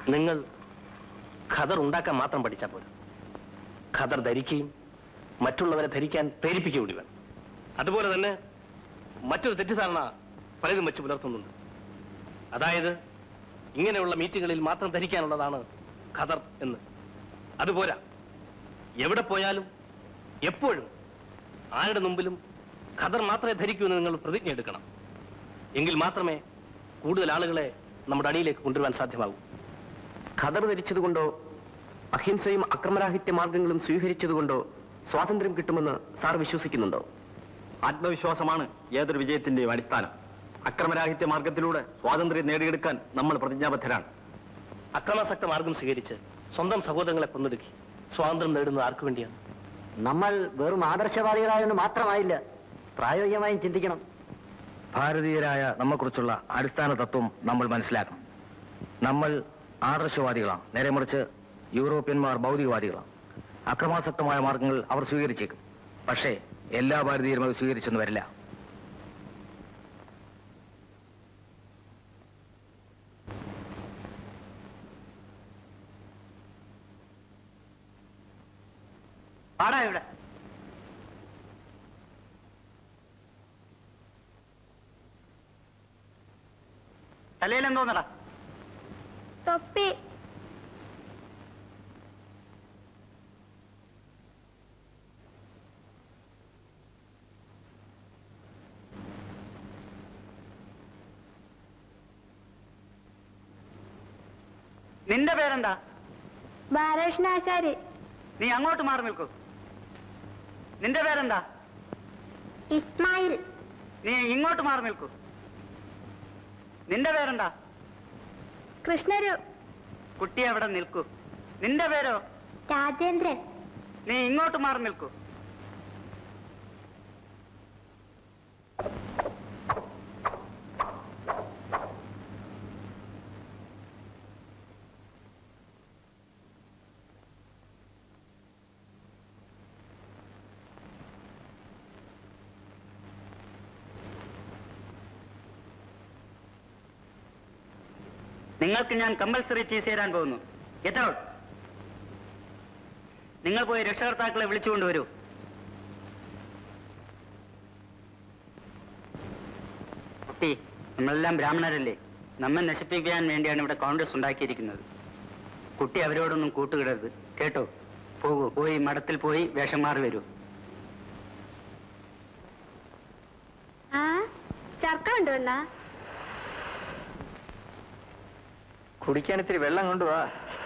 നിങ്ങൾ ഖദർ ഉണ്ടാക്കാൻ മാത്രം പഠിച്ചാൽ പോരാ ഖദർ ധരിക്കുകയും മറ്റുള്ളവരെ ധരിക്കാൻ പ്രേരിപ്പിക്കുക കൂടി വേണം അതുപോലെ തന്നെ മറ്റൊരു തെറ്റിദ്ധാരണ പലരും വെച്ച് പുലർത്തുന്നുണ്ട് അതായത് ഇങ്ങനെയുള്ള മീറ്റിങ്ങുകളിൽ മാത്രം ധരിക്കാനുള്ളതാണ് ഖദർ എന്ന് അതുപോരാ എവിടെ പോയാലും എപ്പോഴും ആരുടെ മുമ്പിലും ഖദർ മാത്രമേ ധരിക്കൂ എന്ന് നിങ്ങൾ പ്രതിജ്ഞ എടുക്കണം എങ്കിൽ മാത്രമേ കൂടുതൽ ആളുകളെ നമ്മുടെ അടിയിലേക്ക് കൊണ്ടുവരാൻ സാധ്യമാകൂ ഖദർ ധരിച്ചതുകൊണ്ടോ അഹിംസയും അക്രമരാഹിത്യ മാർഗങ്ങളും സ്വീകരിച്ചതുകൊണ്ടോ സ്വാതന്ത്ര്യം കിട്ടുമെന്ന് സാർ വിശ്വസിക്കുന്നുണ്ടോ ആത്മവിശ്വാസമാണ് ഏതൊരു വിജയത്തിന്റെയും അടിസ്ഥാനം അക്രമരാഹിത്യ മാർഗത്തിലൂടെ സ്വാതന്ത്ര്യം നേടിയെടുക്കാൻ നമ്മൾ പ്രതിജ്ഞാബദ്ധരാണ് അക്രമാസക്ത മാർഗം സ്വീകരിച്ച് സ്വന്തം സഹോദരങ്ങളെ കൊന്നൊടുക്കി സ്വാതന്ത്ര്യം നേടുന്നത് ആർക്കു വേണ്ടിയാണ് നമ്മൾ വെറും ആദർശവാദികളായെന്ന് മാത്രമായില്ല പ്രായോഗികമായും ചിന്തിക്കണം ഭാരതീയരായ നമ്മെക്കുറിച്ചുള്ള അടിസ്ഥാന തത്വം നമ്മൾ മനസ്സിലാക്കണം നമ്മൾ ആദർശവാദികളാണ് നേരെ മറിച്ച് യൂറോപ്യന്മാർ ഭൗതികവാദികളാണ് അക്രമാസക്തമായ മാർഗങ്ങൾ അവർ സ്വീകരിച്ചേക്കും പക്ഷേ എല്ലാ ഭാരതീയരും അത് സ്വീകരിച്ചെന്ന് വരില്ല പാടാ ഇവിടെ തലയിൽ എന്തോന്നടാ തൊപ്പി നിന്റെ പേരെന്താ ബാലകൃഷ്ണാചാരി നീ അങ്ങോട്ട് മാറി നിൽക്കൂ നിന്റെ പേരെന്താ ഇസ്മായിൽ നീ ഇങ്ങോട്ട് മാറി നിൽക്കൂ നിന്റെ പേരെന്താ കൃഷ്ണരു കുട്ടി അവിടെ നിൽക്കൂ നിന്റെ പേരോ രാജേന്ദ്രൻ നീ ഇങ്ങോട്ട് മാറി നിൽക്കൂ നിങ്ങൾക്ക് ഞാൻ കമ്പൽസറി ടീസ് തരാൻ പോകുന്നു ഗെറ്റ് ഔട്ട് നിങ്ങൾ പോയി രക്ഷകർത്താക്കളെ വിളിച്ചുകൊണ്ടുവരൂ കുട്ടി നമ്മളെല്ലാം ബ്രാഹ്മണരല്ലേ നമ്മെ നശിപ്പിക്കാൻ വേണ്ടിയാണ് ഇവിടെ കോൺഗ്രസ് ഉണ്ടാക്കിയിരിക്കുന്നത് കുട്ടി അവരോടൊന്നും കൂട്ടുകിടരുത് കേട്ടോ പോകൂ പോയി മഠത്തിൽ പോയി വേഷം മാറി വരൂ ആ ചർക്ക കൊണ്ടുവന്നാ കുടിക്കാൻ ഇത്തിരി വെള്ളം കൊണ്ടുവാ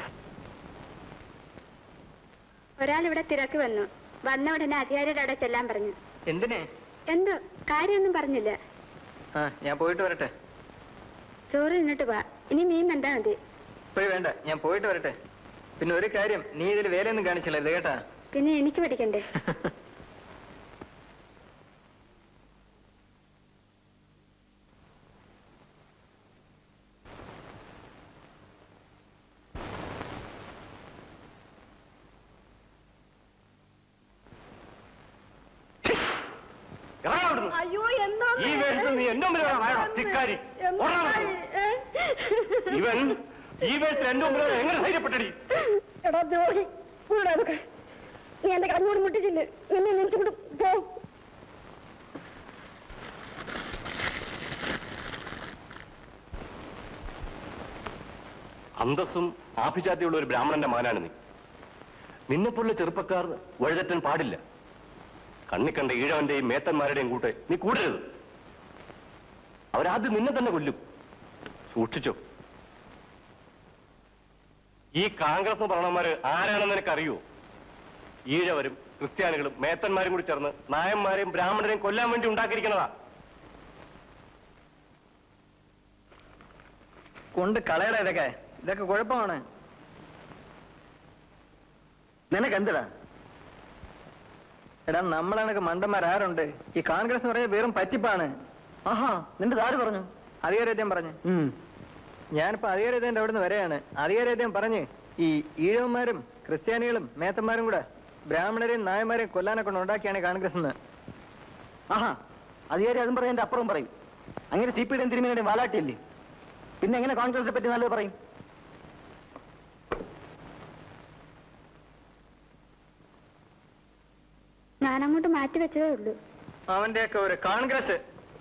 ഒരാൾ ഇവിടെ തിരക്ക് വന്നു വന്ന ഉടനെ അധികാരിയുടെ അവിടെ ചെല്ലാൻ പറഞ്ഞു എന്തിനെ എന്തോ കാര്യമൊന്നും പറഞ്ഞില്ല ആ ഞാൻ പോയിട്ട് വരട്ടെ ചോറ് തിന്നിട്ട് പോവാ ഇനി മീൻ എന്താ മതി ഇപ്പോഴും വേണ്ട ഞാൻ പോയിട്ട് വരട്ടെ പിന്നെ ഒരു കാര്യം നീ ഇതിൽ വേലയൊന്നും കാണിച്ചില്ല ഇത് കേട്ടാ പിന്നെ എനിക്ക് പഠിക്കണ്ടേ ഇറങ്ങാൻ അവിടുന്ന്. അയ്യോ എന്താ ഈ വേഷത്തിൽ നീ എന്റെ മുമ്പിൽ വേണം ആയോ ധിക്കാരി ഓടാൻ ഇവൻ ഈ വേഷത്തിൽ എന്റെ മുമ്പിൽ വരാൻ എങ്ങനെ ധൈര്യപ്പെട്ടടി എടാ ദ്രോഹി വീടാ അതൊക്കെ നീ എന്റെ കണ്ണോട് മുട്ടിച്ചില്ലേ നിന്നെ നെഞ്ചുകൊണ്ട് പോ അന്തസ്സും ആഭിജാത്യമുള്ള ഒരു ബ്രാഹ്മണന്റെ മകനാണ് നീ നിന്നെപ്പോലുള്ള ചെറുപ്പക്കാർ വഴുതെറ്റാൻ പാടില്ല കണ്ണിക്കണ്ട ഈഴവന്റെയും മേത്തന്മാരുടെയും കൂട്ട് നീ കൂടരുത് അവരാദ്യം നിന്നെ തന്നെ കൊല്ലും സൂക്ഷിച്ചോ ഈ കോൺഗ്രസ് ഭരണന്മാര് ആരാണെന്ന് നിനക്കറിയോ ഈഴവരും ക്രിസ്ത്യാനികളും മേത്തന്മാരും കൂടി ചേർന്ന് നായന്മാരെയും ബ്രാഹ്മണരെയും കൊല്ലാൻ വേണ്ടി ഉണ്ടാക്കിയിരിക്കുന്നതാ കൊണ്ട് കളയടാ ഇതൊക്കെ ഇതൊക്കെ കുഴപ്പമാണ് നിനക്ക് എന്തിടാ എടാ നമ്മളണക്ക് മണ്ടന്മാരാരുണ്ട് ഈ കോൺഗ്രസ് എന്ന് പറഞ്ഞാൽ വെറും പറ്റിപ്പാണ് ആഹാ നിന്റെ താര് പറഞ്ഞു അധികാരത്യം പറഞ്ഞു ഞാനിപ്പോ അധികാരത്തിന്റെ അവിടെ നിന്ന് വരെയാണ് അധികാരത്യം പറഞ്ഞ് ഈ ഈഴവന്മാരും ക്രിസ്ത്യാനികളും മേത്തന്മാരും കൂടെ ബ്രാഹ്മണരെയും നായന്മാരെയും കൊല്ലാനെ കൊണ്ട് ഉണ്ടാക്കിയാണ് കോൺഗ്രസ് എന്ന് ആഹാ അധികാരി അതും പറയും എന്റെ അപ്പുറം പറയും അങ്ങനെ സി പി ഡിയും തിരുമേനിയുടെയും വാലാട്ടിയല്ലേ പിന്നെ എങ്ങനെ കോൺഗ്രസിനെ പറ്റി നല്ലത് പറയും ഞാൻ അങ്ങോട്ട് മാറ്റി വെച്ചതേ ഉള്ളൂ അവന്റെയൊക്കെ ഒരു കോൺഗ്രസ്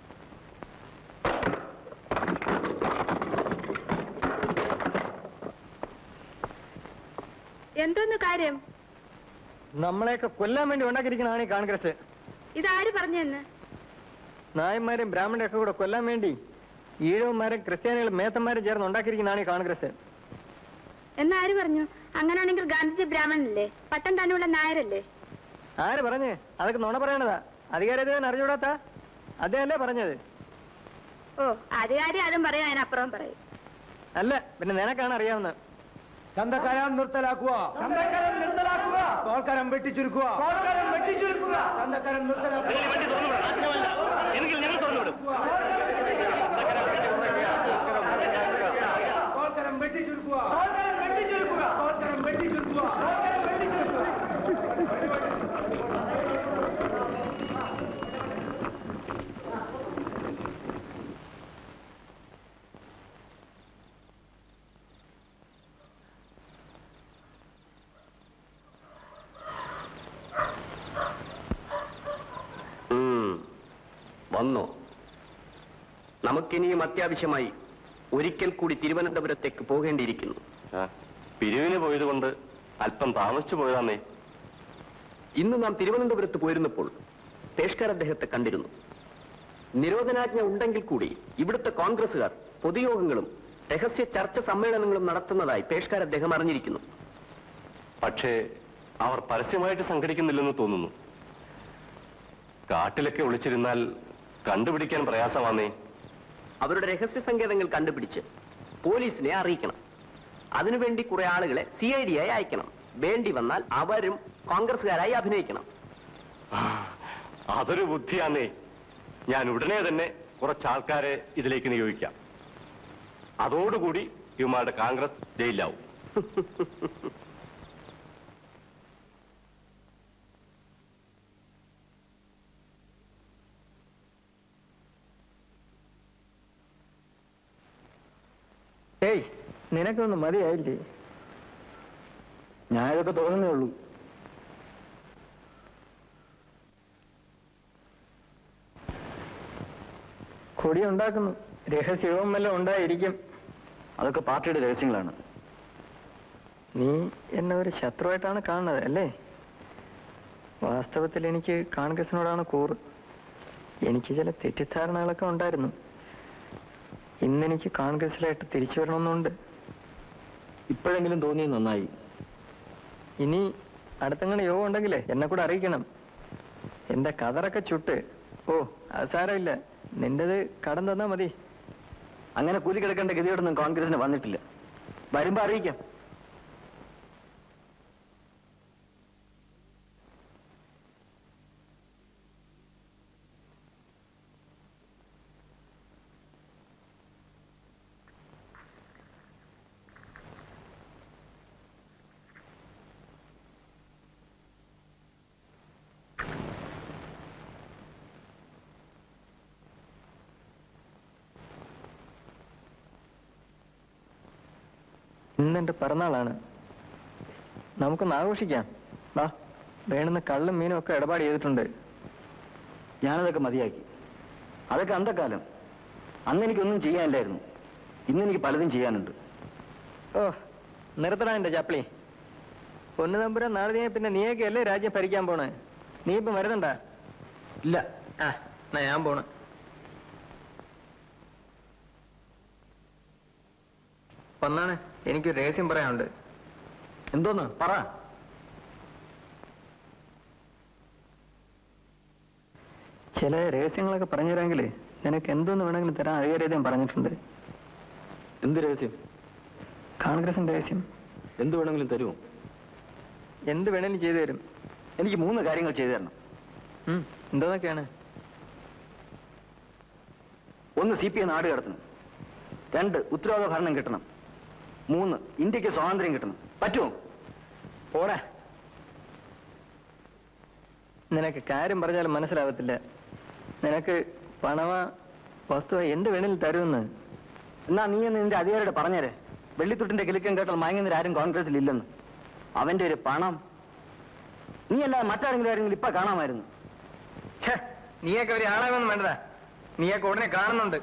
എന്തോന്ന് കാര്യം നമ്മളെയൊക്കെ കൊല്ലാൻ വേണ്ടി ഉണ്ടാക്കിയിരിക്കുന്നതാണ് ഈ കോൺഗ്രസ് ഇതാര് പറഞ്ഞെന്ന് നായന്മാരും ബ്രാഹ്മണരും ഒക്കെ കൂടെ കൊല്ലാൻ വേണ്ടി ഈഴവന്മാരും ക്രിസ്ത്യാനികളും മേത്തന്മാരും ചേർന്ന് ഉണ്ടാക്കിയിരിക്കുന്നതാണ് ഈ കോൺഗ്രസ് എന്നാര് പറഞ്ഞു അങ്ങനാണെങ്കിൽ ഗാന്ധിജി ബ്രാഹ്മണനല്ലേ പട്ടം തന്നെയുള്ള നായരല്ലേ ആര് പറഞ്ഞ് അതൊക്കെ നുണ പറയണതാ അധികാരത്തിന് അറിഞ്ഞൂടാത്ത അദ്ദേഹമല്ലേ പറഞ്ഞത് ഓ അധികാരി അതും പറയും അതിനപ്പുറം പറയും അല്ല പിന്നെ നിനക്കാണ് അറിയാവുന്നത് ചന്തക്കരം നിർത്തലാക്കുക ചന്തക്കരം നിർത്തലാക്കുക തോൾക്കരം വെട്ടിച്ചുരുക്കുക തോൾക്കരം വെട്ടിച്ചുരുക്കുക ചന്തക്കരം നിർത്തലാക്കുക എങ്കിൽ ഞങ്ങൾ തുറന്നുവിടും തോൾക്കരം വെട്ടിച്ചുരുക്കുക തോൾക്കരം വെട്ടിച്ചുരുക്കുക തോൾക്കരം വെട്ടിച്ചുരുക്കുക തോൾക്കരം വെട്ടിച്ചുരുക്കുക ഉം. വന്നോ നമുക്കിനിയും അത്യാവശ്യമായി ഒരിക്കൽ കൂടി തിരുവനന്തപുരത്തേക്ക് പോകേണ്ടിയിരിക്കുന്നു ആ, പിരിവിന് പോയത് കൊണ്ട് അല്പം താമസിച്ചു പോയതാന്നേ ഇന്ന് നാം തിരുവനന്തപുരത്ത് പോയിരുന്നപ്പോൾ പേഷ്കർ അദ്ദേഹത്തെ കണ്ടിരുന്നു നിരോധനാജ്ഞ ഉണ്ടെങ്കിൽ കൂടി ഇവിടുത്തെ കോൺഗ്രസുകാർ പൊതുയോഗങ്ങളും രഹസ്യ ചർച്ച സമ്മേളനങ്ങളും നടത്തുന്നതായി പേഷ്കർ അദ്ദേഹം അറിഞ്ഞിരിക്കുന്നു പക്ഷേ അവർ പരസ്യമായിട്ട് സംഘടിക്കുന്നില്ലെന്ന് തോന്നുന്നു കാട്ടിലൊക്കെ ഒളിച്ചിരുന്നാൽ കണ്ടുപിടിക്കാൻ പ്രയാസമാന്നേ അവരുടെ രഹസ്യ സങ്കേതങ്ങൾ കണ്ടുപിടിച്ച് പോലീസിനെ അറിയിക്കണം അതിനുവേണ്ടി കുറെ ആളുകളെ സി ഐ ഡി ആയി അയക്കണം വേണ്ടി വന്നാൽ അവരും കോൺഗ്രസുകാരായി അഭിനയിക്കണം അതൊരു ബുദ്ധിയാന്നേ ഞാൻ ഉടനെ തന്നെ കുറച്ച് ആൾക്കാരെ ഇതിലേക്ക് നിയോഗിക്കാം അതോടുകൂടി ഇവന്മാരുടെ കോൺഗ്രസ് ജയിലാവും ഏയ് നിനക്കൊന്നും മതിയായില്ലേ ഞാൻ ഇതൊക്കെ തോന്നുന്നേ ഉള്ളൂ കൊടി ഉണ്ടാക്കുന്നു രഹസ്യവും വല്ലതും ഉണ്ടായിരിക്കും അതൊക്കെ പാർട്ടിയുടെ രഹസ്യങ്ങളാണ് നീ എന്നെ ഒരു ശത്രുവായിട്ടാണ് കാണുന്നത് അല്ലേ വാസ്തവത്തിൽ എനിക്ക് കോൺഗ്രസിനോടാണ് കൂറ് എനിക്ക് ചില തെറ്റിദ്ധാരണകളൊക്കെ ഉണ്ടായിരുന്നു ഇന്നെനിക്ക് കോൺഗ്രസിലായിട്ട് തിരിച്ചു വരണമെന്നുണ്ട് ഇപ്പോഴെങ്കിലും തോന്നിയത് നന്നായി ഇനി അടുത്തങ്ങനെ യോഗം ഉണ്ടെങ്കിലേ എന്നെ കൂടെ അറിയിക്കണം എന്റെ കതറൊക്കെ ചുട്ട് ഓ അത് സാരമില്ല നിന്റേത് കടം തന്നാ മതി അങ്ങനെ കൂലി കിടക്കേണ്ട ഗതിയോടൊന്നും കോൺഗ്രസിന് വന്നിട്ടില്ല വരുമ്പോ അറിയിക്കാം ഇന്നെന്റെ പിറന്നാളാണ് നമുക്കൊന്ന് ആഘോഷിക്കാം വാ വേണമെന്ന് കള്ളും മീനും ഒക്കെ ഇടപാട് ചെയ്തിട്ടുണ്ട് ഞാനതൊക്കെ മതിയാക്കി അതൊക്കെ അന്തക്കാലം അന്ന് എനിക്കൊന്നും ചെയ്യാനില്ലായിരുന്നു ഇന്ന് എനിക്ക് പലതും ചെയ്യാനുണ്ട് ഓ നിർത്തടാ എന്റെ ചപ്ലി പൊന്നു തമ്പുരാൻ നാളെ നീ പിന്നെ നീയൊക്കെ അല്ലേ രാജ്യം ഭരിക്കാൻ പോണേ നീ ഇപ്പൊ വരുന്നുണ്ടാ ഇല്ല ആ എന്നാ ഞാൻ പോണ് ഒന്നാണ് എനിക്കൊരു രഹസ്യം പറയാനുണ്ട് എന്തോന്ന് പറ ചില രഹസ്യങ്ങളൊക്കെ പറഞ്ഞു തരാമെങ്കിൽ നിനക്ക് എന്തോന്ന് വേണമെങ്കിലും തരാൻ അധികാരം പറഞ്ഞിട്ടുണ്ട് എന്ത് രഹസ്യം കോൺഗ്രസിന്റെ രഹസ്യം എന്ത് വേണമെങ്കിലും തരുമോ എന്ത് വേണേലും ചെയ്തു തരും എനിക്ക് മൂന്ന് കാര്യങ്ങൾ ചെയ്തു തരണം ഉം, എന്തോന്നൊക്കെയാണ് ഒന്ന് സി പി ഐ നാട് കടത്തണം രണ്ട് ഉത്തരവാദ ഭരണം കിട്ടണം മൂന്ന് ഇന്ത്യക്ക് സ്വാതന്ത്ര്യം കിട്ടണം പറ്റുമോ പോടാ നിനക്ക് കാര്യം പറഞ്ഞാലും മനസ്സിലാവത്തില്ല നിനക്ക് പണമ വസ്തുവ എന്ത് വേണേലും തരുമെന്ന് എന്നാ നീ എന്ന് നിന്റെ അധികാരിയുടെ പറഞ്ഞേരെ വെള്ളിത്തുട്ടിന്റെ കിലുക്കം കേട്ടാൽ മയങ്ങുന്നവരാരും കോൺഗ്രസിൽ ഇല്ലെന്ന് അവന്റെ ഒരു പണം നീ അല്ലാതെ മറ്റാരെങ്കിലും ആരെങ്കിലും ഇപ്പൊ കാണാമായിരുന്നു ഛേ നീയൊക്കെ ഒരു ആളാവൊന്നും വേണ്ടതാ നീയൊക്കെ ഉടനെ കാണുന്നുണ്ട്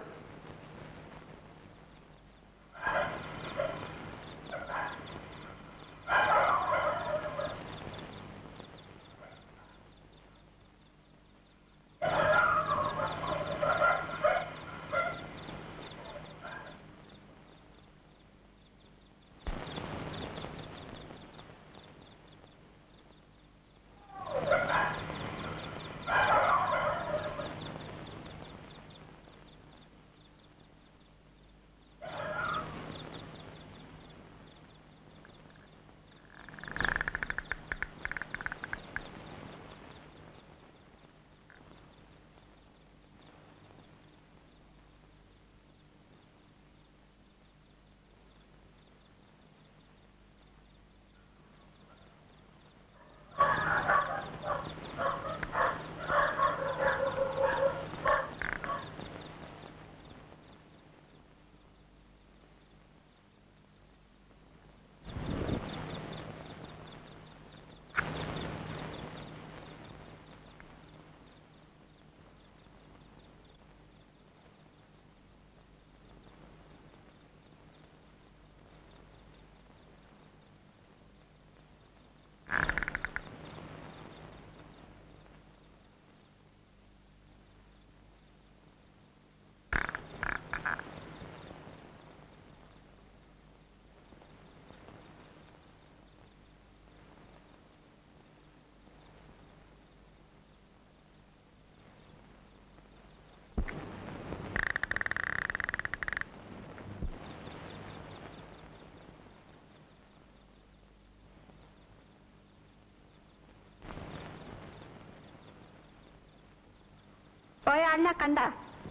പോയ ആളിനെ കണ്ട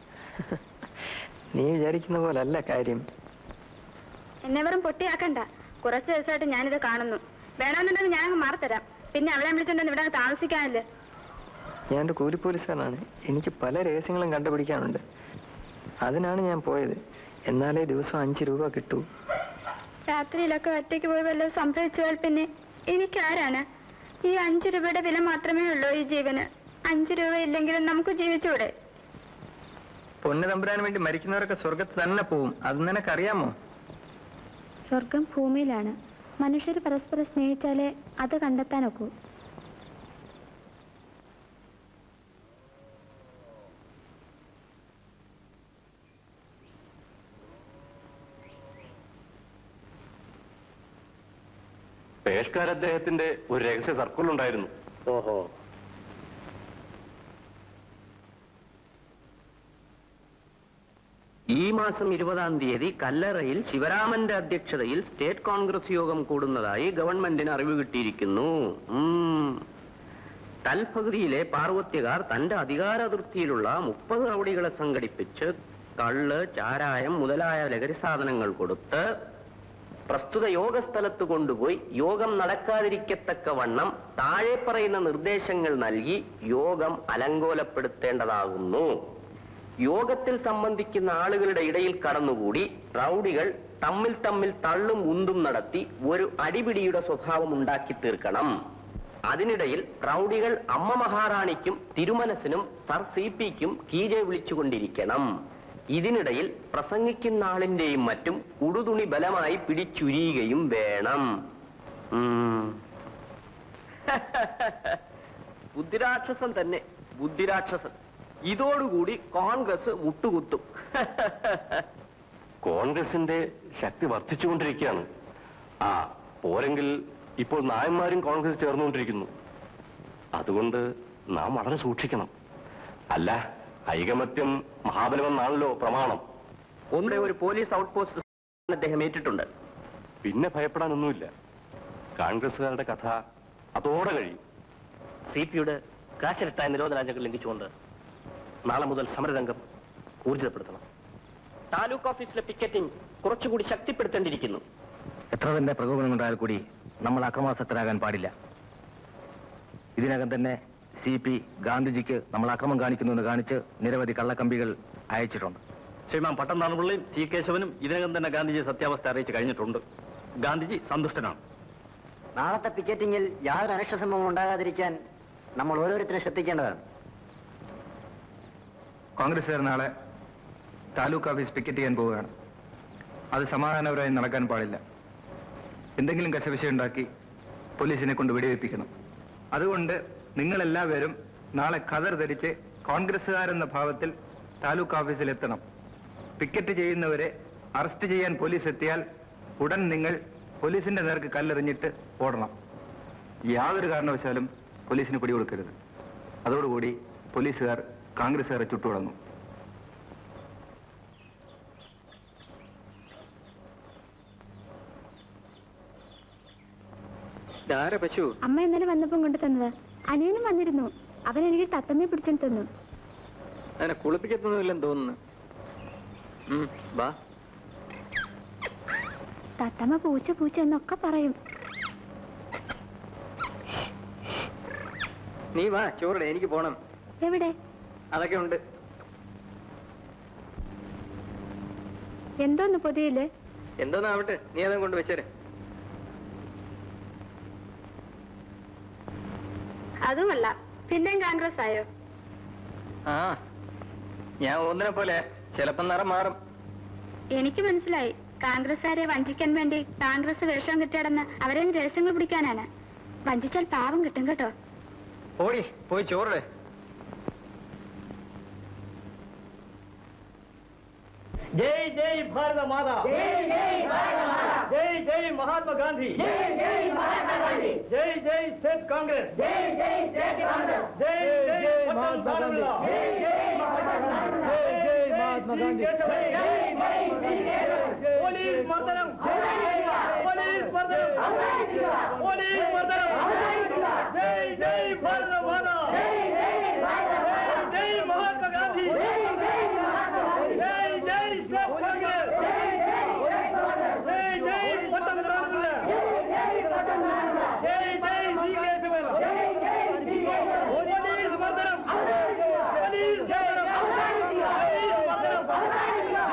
നീ വിചാരിക്കുന്ന പോലല്ല കാര്യം എന്നെ വെറും പൊട്ടിയാക്കണ്ട കുറച്ച് ദിവസമായിട്ട് ഞാനിത് കാണുന്നു വേണമെന്നുണ്ടെങ്കിൽ ഞാനങ്ങ് മാറിത്തരാം പിന്നെ അവളെ വിളിച്ചോണ്ടെന്ന് ഇവിടെ അങ്ങ് താമസിക്കാനല്ലേ ഞാൻ ഒരു കൂലിപ്പോലീസുകാരനാണ് എനിക്ക് പല രഹസ്യങ്ങളും കണ്ടുപിടിക്കാനുണ്ട് അതിനാണ് ഞാൻ പോയത് എന്നാലേ ദിവസം അഞ്ച് രൂപ കിട്ടൂ രാത്രിയിലൊക്കെ ഒറ്റയ്ക്ക് പോയി വല്ലതും സംഭവിച്ചു പോയാൽ പിന്നെ എനിക്കാരാണ് ഈ അഞ്ചു രൂപയുടെ വില മാത്രമേ ഉള്ളൂ ഈ ജീവന് അഞ്ചു രൂപ ഇല്ലെങ്കിലും നമുക്ക് ജീവിച്ചൂടെ പൊന്നു തമ്പുരാൻ വേണ്ടി മരിക്കുന്നവരൊക്കെ സ്വർഗത്ത് തന്നെ പോവും അത് നിനക്കറിയാമോ സ്വർഗം ഭൂമിയിലാണ് മനുഷ്യർ പരസ്പരം സ്നേഹിച്ചാലേ അത് കണ്ടെത്താനൊക്കൂ പേഷ്കാർ അദ്ദേഹത്തിന്റെ ഒരു രഹസ്യ സർക്കിൾ ഉണ്ടായിരുന്നു ഓഹോ ഈ മാസം ഇരുപതാം തീയതി കല്ലറയിൽ ശിവരാമന്റെ അധ്യക്ഷതയിൽ സ്റ്റേറ്റ് കോൺഗ്രസ് യോഗം കൂടുന്നതായി ഗവൺമെന്റിന് അറിവ് കിട്ടിയിരിക്കുന്നു ഉം. തൽപകുതിയിലെ പാർവത്യകാർ തന്റെ അധികാര അതിർത്തിയിലുള്ള മുപ്പത് റൗഡികളെ സംഘടിപ്പിച്ച് കള്ള് ചാരായം മുതലായ ലഹരി സാധനങ്ങൾ കൊടുത്ത് പ്രസ്തുത യോഗസ്ഥലത്ത് കൊണ്ടുപോയി യോഗം നടക്കാതിരിക്കത്തക്ക വണ്ണം താഴെ പറയുന്ന നിർദ്ദേശങ്ങൾ നൽകി യോഗം അലങ്കോലപ്പെടുത്തേണ്ടതാകുന്നു യോഗത്തിൽ സംബന്ധിക്കുന്ന ആളുകളുടെ ഇടയിൽ കടന്നുകൂടി റൗഡികൾ തമ്മിൽ തമ്മിൽ തള്ളും ഉന്തും നടത്തി ഒരു അടിപിടിയുടെ സ്വഭാവം ഉണ്ടാക്കി തീർക്കണം അതിനിടയിൽ റൗഡികൾ അമ്മ മഹാറാണിക്കും തിരുമനസിനും സർ സി പിക്കും കീഴെ വിളിച്ചുകൊണ്ടിരിക്കണം ഇതിനിടയിൽ പ്രസംഗിക്കുന്ന ആളിന്റെയും മറ്റും ഉടുതുണി ബലമായി പിടിച്ചുരിയുകയും വേണം ഉം. ബുദ്ധിരാക്ഷസൻ തന്നെ ബുദ്ധിരാക്ഷസൻ ഇതോടുകൂടി കോൺഗ്രസ് മുട്ടുകുത്തും കോൺഗ്രസിന്റെ ശക്തി വർദ്ധിച്ചുകൊണ്ടിരിക്കുകയാണ് ആ പോരെങ്കിൽ ഇപ്പോൾ നായന്മാരും കോൺഗ്രസ് ചേർന്നുകൊണ്ടിരിക്കുന്നു അതുകൊണ്ട് നാം വളരെ സൂക്ഷിക്കണം അല്ല ഐകമത്യം മഹാബലമെന്നാണല്ലോ പ്രമാണം ഒന്നുടെ ഒരു പോലീസ് ഔട്ട് പോസ്റ്റ് അദ്ദേഹം ഏറ്റിട്ടുണ്ട് പിന്നെ ഭയപ്പെടാനൊന്നുമില്ല കോൺഗ്രസുകാരുടെ കഥ അതോടെ കഴിയും സി പിയുടെ കാശിരട്ടായ നിരോധനാജ്ഞകൾ ലംഘിച്ചുകൊണ്ട് നാളെ മുതൽ സമരരംഗം ഊർജിതപ്പെടുത്തണം താലൂക്ക് ഓഫീസിലെ പിക്കറ്റിംഗ് കുറച്ചുകൂടി ശക്തിപ്പെടുത്തേണ്ടിയിരിക്കുന്നു എത്ര തന്നെ പ്രകോപനം കൊണ്ടാൽ കൂടി നമ്മൾ അക്രമാസക്തരാകാൻ പാടില്ല ഇതിനകം തന്നെ സി പി ഗാന്ധിജിക്ക് നമ്മൾ അക്രമം കാണിക്കുന്നു എന്ന് കാണിച്ച് നിരവധി കള്ളക്കമ്പികൾ അയച്ചിട്ടുണ്ട് ശ്രീമാൻ പട്ടംതാണപിള്ളയും സി കേശവനും ഇതിനകം തന്നെ ഗാന്ധിജി സത്യാവസ്ഥ അറിയിച്ചു കഴിഞ്ഞിട്ടുണ്ട് ഗാന്ധിജി സന്തുഷ്ടനാണ് നാളത്തെ പിക്കറ്റിംഗിൽ യാതൊരു അനിഷ്ട സംഭവം ഉണ്ടാകാതിരിക്കാൻ നമ്മൾ ഓരോരുത്തരും ശ്രദ്ധിക്കേണ്ടതാണ് കോൺഗ്രസ്സുകാർ നാളെ താലൂക്ക് ഓഫീസ് പിക്കറ്റ് ചെയ്യാൻ പോവുകയാണ് അത് സമാധാനപരമായി നടക്കാൻ പാടില്ല എന്തെങ്കിലും കശപിശ ഉണ്ടാക്കി പോലീസിനെ കൊണ്ട് വെടിവെപ്പിക്കണം അതുകൊണ്ട് നിങ്ങളെല്ലാവരും നാളെ ഖദർ ധരിച്ച് കോൺഗ്രസ്സുകാരെന്ന ഭാവത്തിൽ താലൂക്ക് ഓഫീസിൽ എത്തണം പിക്കറ്റ് ചെയ്യുന്നവരെ അറസ്റ്റ് ചെയ്യാൻ പോലീസ് എത്തിയാൽ ഉടൻ നിങ്ങൾ പോലീസിന്റെ നേർക്ക് കല്ലെറിഞ്ഞിട്ട് ഓടണം യാതൊരു കാരണവശാലും പോലീസിന് പിടികൊടുക്കരുത് അതോടുകൂടി പോലീസുകാർ കോൺഗ്രസ്സുകാരെ ചുട്ടുടങ്ങും ഇതാരാ പശു അമ്മ ഇന്നലെ വന്നപ്പം കൊണ്ടു തന്നത് അനിയനും വന്നിരുന്നു അവൻ എനിക്ക് തത്തമ്മയെ പിടിച്ചോണ്ട് തന്നു അതിനെ കുളിപ്പിക്കത്തൊന്നുമില്ലെന്ന് തോന്നുന്നു ഉം, വാ തത്തമ്മ പൂച്ച പൂച്ച എന്നൊക്കെ പറയും നീ വാ ചോറിടെ എനിക്ക് പോണം എവിടെ അതൊക്കെ ഉണ്ട് എന്തോന്ന് പൊതിയില് എന്തോന്നാവട്ടെ നീ അതും കൊണ്ട് വെച്ചേരെ അതുമല്ല പിന്നെയും കോൺഗ്രസ് ആയോ ആ ഞാൻ ഒന്നിനെ പോലെ ചിലപ്പം നിറം മാറും എനിക്ക് മനസ്സിലായി കോൺഗ്രസ്സുകാരെ വഞ്ചിക്കാൻ വേണ്ടി കോൺഗ്രസ് വേഷം കിട്ടിയടന്ന് അവരെ രഹസ്യങ്ങൾ പിടിക്കാനാണ് വഞ്ചിച്ചാൽ പാവം കിട്ടും കേട്ടോ ഓടി പോയി ചോറിടെ जय जय भारत माता जय जय भारत माता जय जय महात्मा गांधी जय जय महात्मा गांधी जय जय स्टेट कांग्रेस जय जय स्टेट कांग्रेस जय जय महात्मा गांधी जय जय महात्मा गांधी जय जय महात्मा गांधी जय जय पुलिस मर्दनम पुलिस मर्दनम पुलिस मर्दनम जय जय भारत माता जय जय भारत जय जय महात्मा गांधी जय जय महात्मा गांधी जय जय स्टेट कांग्रेस जय जय पट्टम रामला जय जय पट्टम रामला जय जय जी केशवरा जय जय जी केशवरा पुलिस मर्दनम पुलिस मर्दनम पुलिस मर्दनम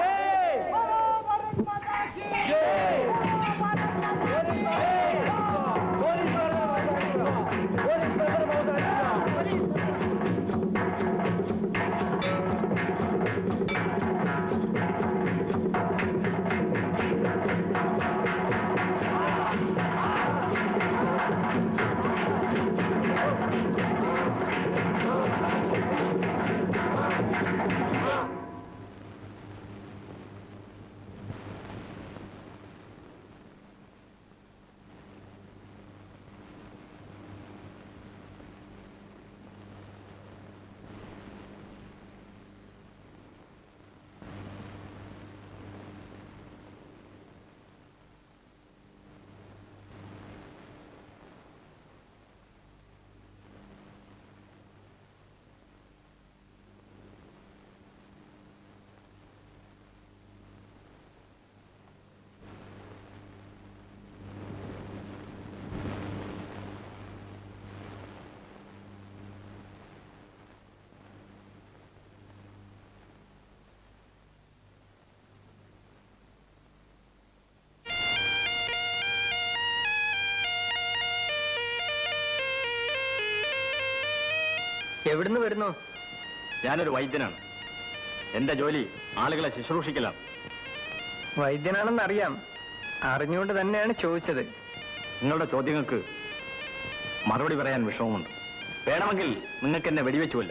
എവിടുന്ന് വരുന്നു ഞാനൊരു വൈദ്യനാണ് എന്റെ ജോലി ആളുകളെ ശുശ്രൂഷിക്കലാണ് വൈദ്യനാണെന്ന് അറിയാം അറിഞ്ഞുകൊണ്ട് തന്നെയാണ് ചോദിച്ചത് നിങ്ങളുടെ ചോദ്യങ്ങൾക്ക് മറുപടി പറയാൻ വിഷമമുണ്ട് വേണമെങ്കിൽ നിങ്ങൾക്ക് എന്നെ വെടിവെച്ചുമില്ല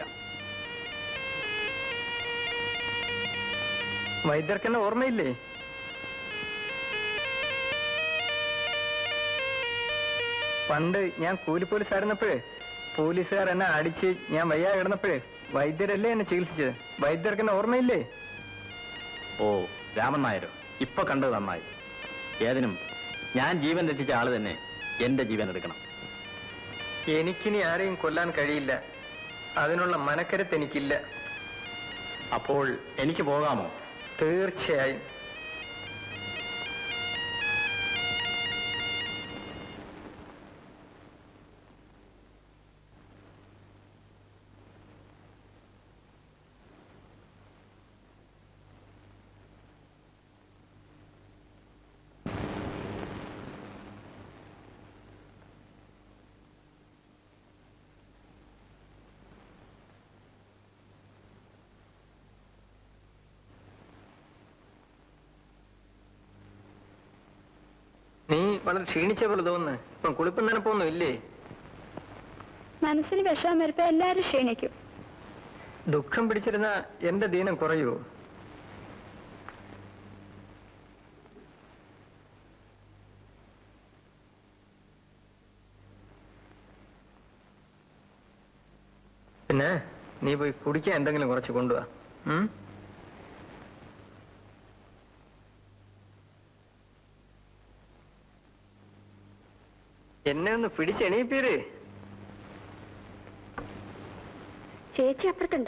വൈദ്യർക്കെന്നെ ഓർമ്മയില്ലേ പണ്ട് ഞാൻ കൂലി പോലീസ് ആയിരുന്നപ്പോഴേ പോലീസുകാർ എന്നെ അടിച്ച് ഞാൻ വയ്യാ കിടന്നപ്പോഴേ വൈദ്യരല്ലേ എന്നെ ചികിത്സിച്ചത് വൈദ്യർക്ക് എന്നെ ഓർമ്മയില്ലേ ഓ രാമൻ നായരോ ഇപ്പൊ കണ്ടത് നന്നായി ഏതിനും ഞാൻ ജീവൻ രക്ഷിച്ച ആള് തന്നെ എന്റെ ജീവൻ എടുക്കണം എനിക്കിനി ആരെയും കൊല്ലാൻ കഴിയില്ല അതിനുള്ള മനക്കരുത്ത് എനിക്കില്ല അപ്പോൾ എനിക്ക് പോകാമോ തീർച്ചയായും വളരെ ക്ഷീണിച്ച പോലെ തോന്നുന്നു ഇപ്പം കുളിപ്പം നനപ്പൊന്നും ഇല്ലേ മനസ്സിന് വിഷമം വരുമ്പോ എല്ലാരും ക്ഷീണിക്കും ദുഃഖം പിടിച്ചിരുന്ന എന്റെ ദീനം കുറയുമോ പിന്നെ നീ പോയി കുടിക്കാൻ എന്തെങ്കിലും കുറച്ച് കൊണ്ടുവാ ഉം? എന്നെ ഒന്ന് പിടിച്ചെണീപ്പീര് ചേച്ചി അപ്പുറത്തുണ്ട്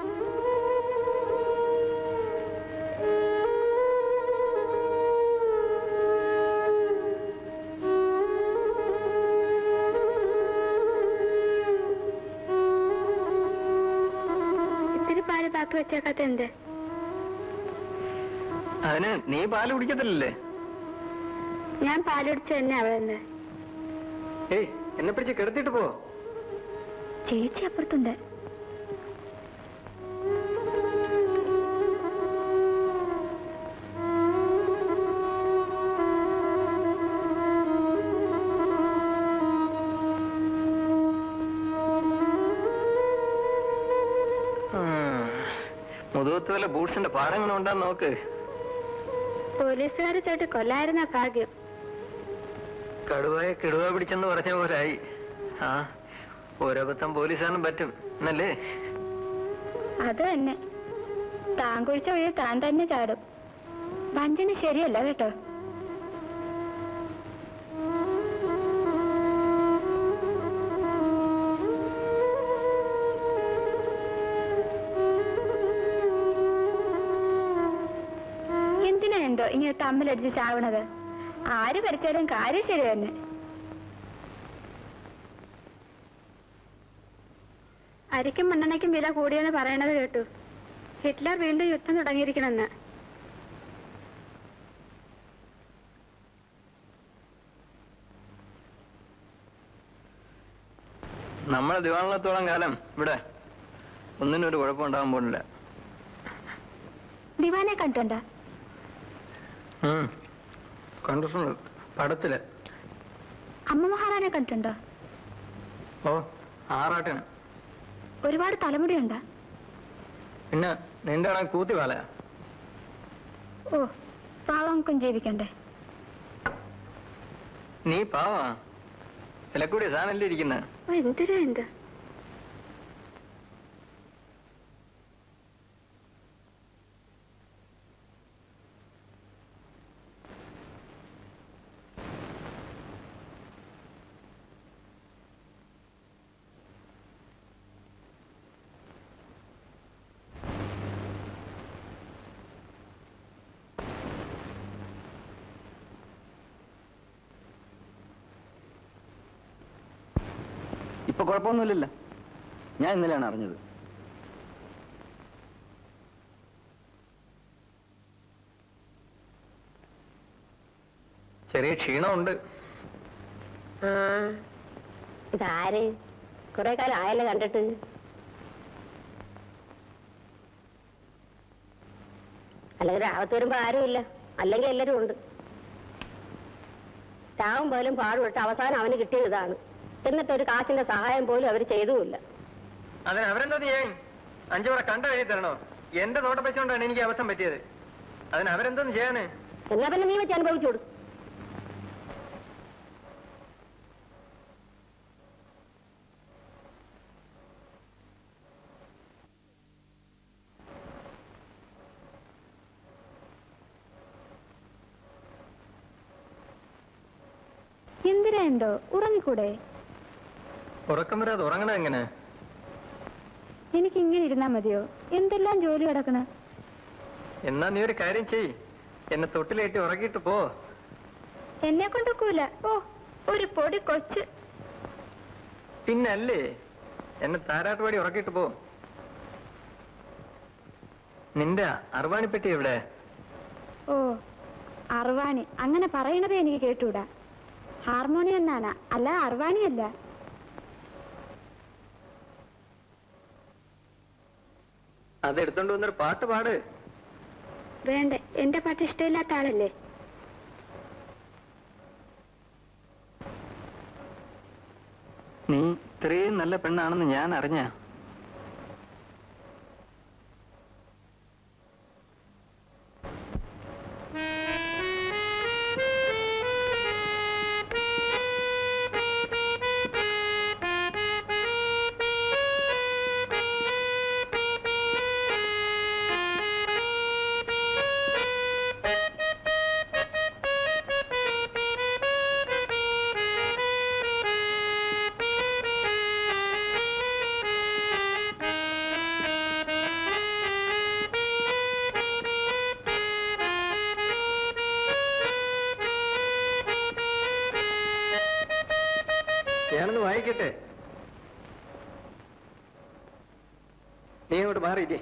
ഇത്തിരി പാല് ബാക്കി വെച്ചേക്കാത്ത എന്ത് അതിന് നീ പാല് കുടിക്കത്തില്ലല്ലേ ഞാൻ പാലുടിച്ച തന്നെ അവിടെ നിന്ന് ഏയ് എന്നെ പിടിച്ച് കിടത്തിട്ട് പോ ചേച്ചി അപ്പുറത്തുണ്ട് മുതുകത്ത് വല്ല ബൂട്ട്സിന്റെ പാടങ്ങളും ഉണ്ടാന്ന് നോക്ക് പോലീസുകാരെ ചേട്ട് കൊല്ലായിരുന്ന ഭാഗ്യം കടുവയെ കിടുവ പിടിച്ചെന്ന് പറഞ്ഞ പോരായി ആ ഓരോപത്തം പോലീസാനും പറ്റും എന്നല്ലേ അത് തന്നെ താൻ കുഴിച്ച വഴി താൻ തന്നെ ചാടും വഞ്ചന ശരിയല്ല കേട്ടോ എന്തിനാ എന്തോ ഇങ്ങനെ തമ്മിലടിച്ച് ചാവണത് ആര് ഭരിച്ചാലും കാര്യം ശരി തന്നെ അരിക്കും മണ്ണെണ്ണയ്ക്കും വില കൂടിയെന്ന് പറയണത് കേട്ടു ഹിറ്റ്ലർ വീണ്ടും യുദ്ധം തുടങ്ങിയിരിക്കണമെന്ന് നമ്മളെ ദിവാണത്തോളം കാലം ഇവിടെ ഒന്നിനും ഒരു കുഴപ്പമുണ്ടാകാൻ പോകുന്നില്ല ദിവാനെ കണ്ടുണ്ടോ ഉം. കണ്ടിട്ടുണ്ട് പടത്തില് അമ്മ മഹാറാനെ കണ്ടിട്ടുണ്ടോ ഓ ആറാട്ടിന് ഒരുപാട് തലമുടിയുണ്ടോ പിന്നെ നിന്റെ ആണെ കൂത്തി പാല ഓ പാവങ്ങൾക്കും ജീവിക്കണ്ടേ നീ പാവാ വിലക്കൂടിയ സാധനല്ലേ ഇരിക്കുന്നത് ഓ എന്തിനാ എന്ത് ഇപ്പൊ കുഴപ്പമൊന്നുമില്ലല്ലോ ഞാൻ ഇന്നലെയാണ് അറിഞ്ഞത് ചെറിയ ക്ഷീണമുണ്ട് ഇതാര് കുറെ കാലം ആയല്ലോ കണ്ടിട്ട് അല്ലെങ്കിൽ രാവത്ത് വരുമ്പോ ആരുമില്ല അല്ലെങ്കിൽ എല്ലാരും ഉണ്ട് രാവും പോലും പാടുപെട്ട് അവസാനം അവന് കിട്ടിയത് ഇതാണ് എന്നിട്ട് ഒരു കാശിന്റെ സഹായം പോലും അവർ ചെയ്തുമില്ല അതിന് അവരെന്താ ചെയ്യാൻ അഞ്ചു പറ കണ്ട എഴുതി തരണോ എന്റെ നോട്ടപ്പശ കൊണ്ടാണ് എനിക്ക് അബദ്ധം പറ്റിയത് അതിന് അവരെന്തോന്ന് ചെയ്യാന് എന്നാ പിന്നെ നീ വെച്ച് അനുഭവിച്ചു കൊടുക്കും എന്തിനാ എന്തോ ഉറങ്ങിക്കൂടെ ഉറക്കം വരാതെ ഉറങ്ങണ എങ്ങനെ എനിക്ക് ഇങ്ങനെ ഇരുന്നാ മതിയോ എന്തെല്ലാം ജോലി കിടക്കണ എന്നാ നീ ഒരു കാര്യം ചെയ് എന്നെ തൊട്ടിലേറ്റി ഉറക്കിയിട്ട് പോ എന്നെ കൊണ്ടൊക്കൂല ഓ ഒരു പൊടി കൊച്ച് പിന്നല്ലേ എന്നെ താരാട്ടുപാടി ഉറക്കിയിട്ട് പോ നിന്റെ അറുവാണിപ്പെട്ടി എവിടെ ഓ അർവാണി അങ്ങനെ പറയണതേ എനിക്ക് കേട്ടൂടാ ഹാർമോണിയം എന്നാണ് അല്ല അർവാണിയല്ല അത് എടുത്തോണ്ട് വന്നൊരു പാട്ട് പാട് വേണ്ട എന്റെ പാട്ട് ഇഷ്ടമില്ലാത്ത ആളല്ലേ നീ ഇത്രയും നല്ല പെണ്ണാണെന്ന് ഞാൻ അറിഞ്ഞ ഞാനൊന്ന് വായിക്കട്ടെ നീ അങ്ങോട്ട് മാറിയില്ലേ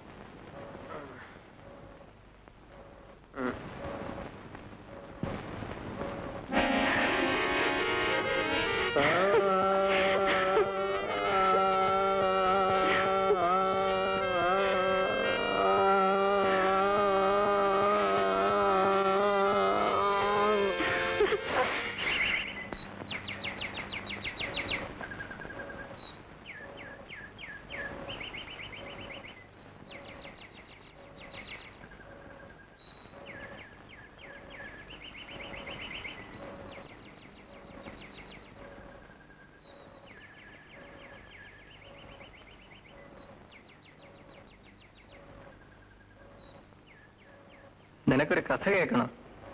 നിനക്കൊരു കഥ കേൾക്കണം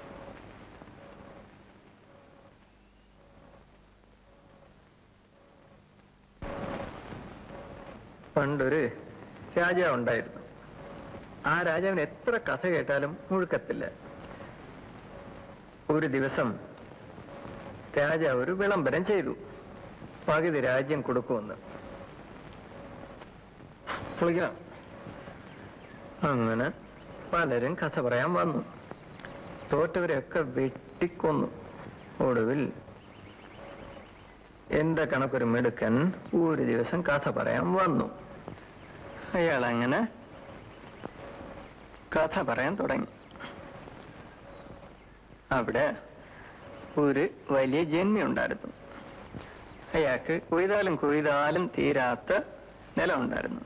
പണ്ടൊരു രാജാവ് ഉണ്ടായിരുന്നു ആ രാജാവിന് എത്ര കഥ കേട്ടാലും മുഴുക്കത്തില്ല ഒരു ദിവസം രാജാവ് ഒരു വിളംബരം ചെയ്തു പകുതി രാജ്യം കൊടുക്കുമെന്ന് പൊളിക്കണം അങ്ങനെ പലരും കഥ പറയാൻ വന്നു തോറ്റവരെയൊക്കെ വെട്ടിക്കൊന്നു ഒടുവിൽ എന്റെ കണക്കൊരു മിടുക്കൻ ഒരു ദിവസം കഥ പറയാൻ വന്നു അയാൾ അങ്ങനെ കഥ പറയാൻ തുടങ്ങി അവിടെ ഒരു വലിയ ജന്മി ഉണ്ടായിരുന്നു അയാൾക്ക് കൊയ്താലും കൊയ്താലും തീരാത്ത നിലം ഉണ്ടായിരുന്നു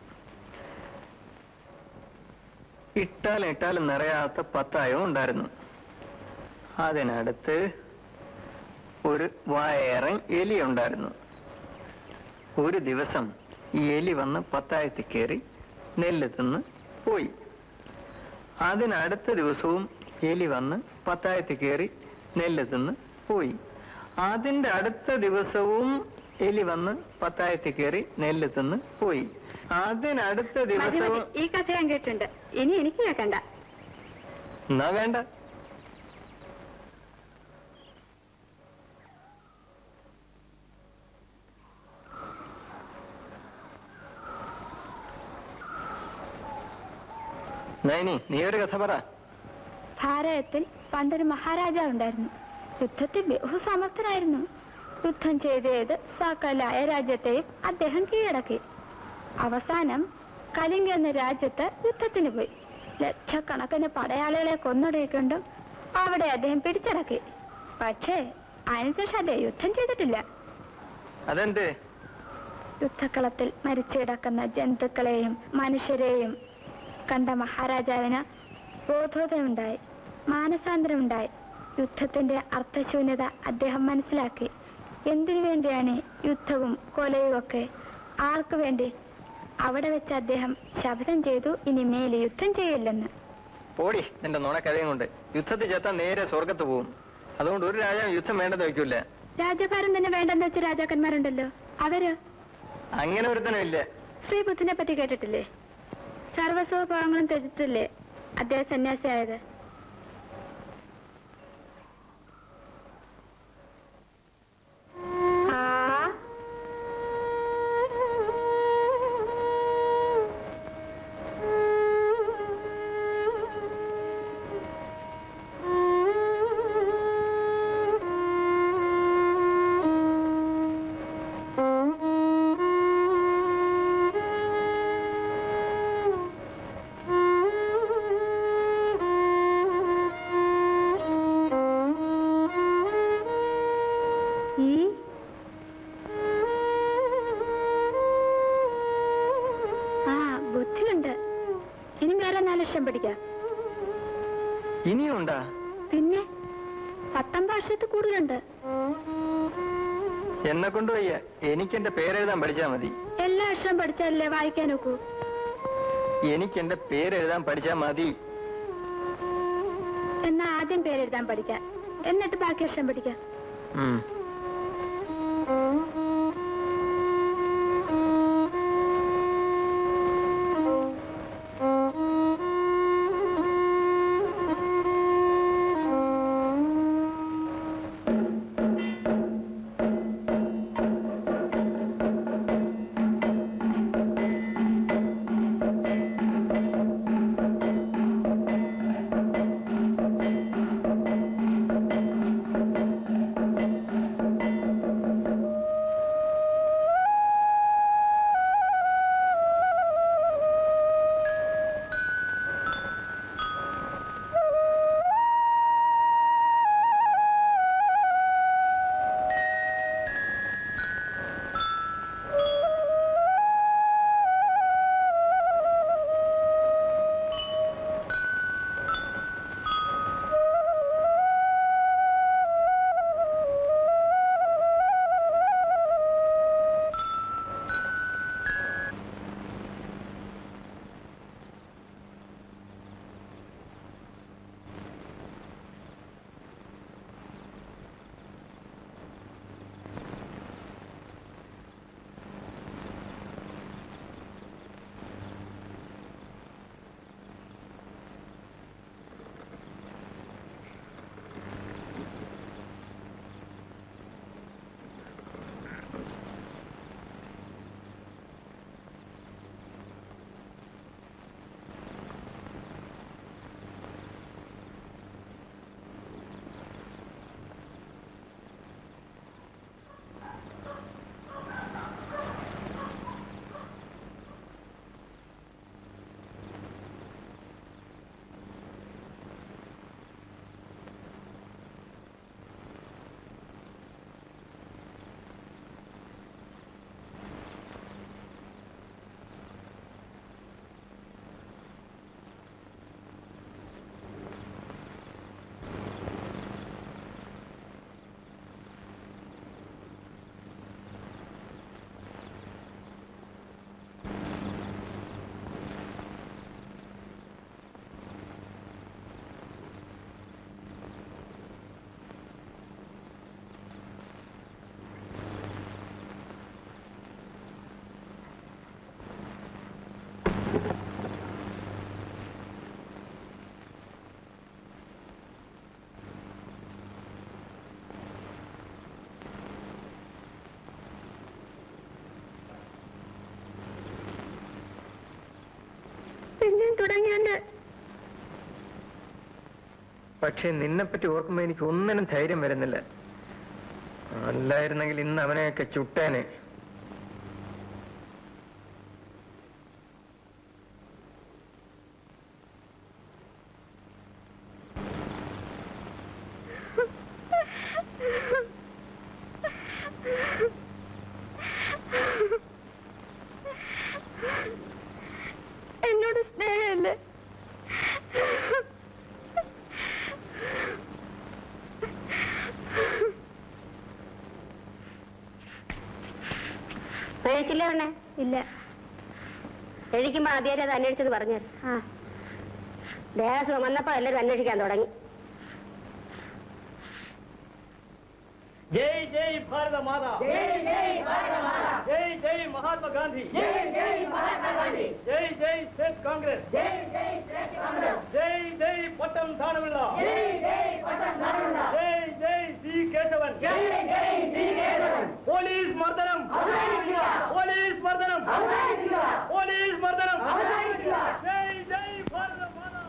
ഇട്ടാലും ഇട്ടാലും നിറയാത്ത പത്തായവും ഉണ്ടായിരുന്നു അതിനടുത്ത് ഒരു വയറൻ എലി ഉണ്ടായിരുന്നു ഒരു ദിവസം ഈ എലി വന്ന് പത്തായത്തിൽ കയറി നെല്ല് തിന്ന് പോയി അതിനടുത്ത ദിവസവും എലി വന്ന് പത്തായത്തിൽ കയറി നെല്ല് തിന്ന് പോയി അതിന്റെ അടുത്ത ദിവസവും എലി വന്ന് പത്തായത്തിൽ കയറി നെല്ല് തിന്ന് പോയി അതിനടുത്ത മതി, മതി. ദിവസവും ഈ കഥ ഞാൻ കേട്ടിട്ടുണ്ട് ഇനി എനിക്ക് കേൾക്കണ്ട എന്നാ വേണ്ട നൈനി നീ ഒരു കഥ പറ ഭാരതത്തിൽ പണ്ടൊരു മഹാരാജാവ് ഉണ്ടായിരുന്നു യുദ്ധത്തിൽ ബഹുസമർത്ഥനായിരുന്നു യുദ്ധം ചെയ്ത് ചെയ്ത് സകലായ രാജ്യത്തെയും അദ്ദേഹം കീഴടക്കി അവസാനം കലിംഗ എന്ന രാജ്യത്ത് യുദ്ധത്തിന് പോയി ലക്ഷക്കണക്കിന് പടയാളികളെ കൊന്നൊടുക്കൊണ്ടും അവിടെ അദ്ദേഹം പിടിച്ചടക്കി പക്ഷേ അതിനുശേഷം അദ്ദേഹം യുദ്ധം ചെയ്തിട്ടില്ല അതെന്ത് യുദ്ധക്കളത്തിൽ മരിച്ചു കിടക്കുന്ന ജന്തുക്കളെയും മനുഷ്യരെയും കണ്ട മഹാരാജാവിന് ബോധോദയമുണ്ടായി മാനസാന്തരമുണ്ടായി യുദ്ധത്തിന്റെ അർത്ഥശൂന്യത അദ്ദേഹം മനസ്സിലാക്കി എന്തിനു വേണ്ടിയാണ് യുദ്ധവും കൊലയും ഒക്കെ ആർക്കു വേണ്ടി അവിടെ വെച്ച് അദ്ദേഹം ശപഥം ചെയ്തു ഇനി മേലെ യുദ്ധം ചെയ്യില്ലെന്ന് പോടി നിന്റെ നുണക്കഥയും കൊണ്ട് യുദ്ധത്തിൽ ചെത്താൻ നേരെ സ്വർഗത്ത് പോവും അതുകൊണ്ട് ഒരു രാജാവ് യുദ്ധം വേണ്ടെന്ന് വെക്കൂല രാജഭാരം തന്നെ വേണ്ടെന്ന് വെച്ച രാജാക്കന്മാരുണ്ടല്ലോ അവര് അങ്ങനെ ഒരുത്തനും ഇല്ല ശ്രീബുദ്ധനെ പറ്റി കേട്ടിട്ടില്ലേ സർവസ്വഭാവങ്ങളും ത്യജിച്ചില്ലേ അദ്ദേഹം സന്യാസിയായത് Mm-hmm. അക്ഷരം പഠിക്കാം ഇനിയും ഉണ്ടാ പിന്നെ പത്തൊമ്പത് അക്ഷരത്തിൽ കൂടുതലുണ്ട് എന്നെ കൊണ്ട് വയ്യ എനിക്ക് എന്റെ പേരെഴുതാൻ പഠിച്ചാ മതി എല്ലാ അക്ഷരം പഠിച്ചാലല്ലേ വായിക്കാൻ നോക്കൂ എനിക്ക് എന്റെ പേരെഴുതാൻ പഠിച്ചാ മതി എന്നാ ആദ്യം പേരെഴുതാൻ പഠിക്കാം എന്നിട്ട് ബാക്കി അക്ഷരം പഠിക്കാം ഉം. പിന്നെയും തുടങ്ങിയല്ലേ പക്ഷെ നിന്നെപ്പറ്റി ഓർക്കുമ്പോ എനിക്ക് ഒന്നിനും ധൈര്യം വരുന്നില്ല അല്ലായിരുന്നെങ്കിൽ ഇന്ന് അവനെയൊക്കെ ചുട്ടേനെ എന്നോട് സ്നേഹമല്ലേ പേടിച്ചില്ലേ പെണ്ണെ ഇല്ല കഴിക്കുമ്പോ ആദ്യം അത് അന്വേഷിച്ചത് പറഞ്ഞു ആ ദേഹസുഖം വന്നപ്പോ എല്ലാവരും അന്വേഷിക്കാൻ തുടങ്ങി जय जय भारत माता जय जय भारत माता जय जय महात्मा गांधी जय जय महात्मा गांधी जय जय स्टेट कांग्रेस जय जय स्टेट कांग्रेस जय जय पट्टम थानविल्ला जय जय पट्टम थानविल्ला जय जय सी केशवन जय जय सी केशवन പോലീസ് മർദ്ദനം പോലീസ് മർദ്ദനം പോലീസ് മർദ്ദനം ജയ് ജയ് ഭാരത മാതാ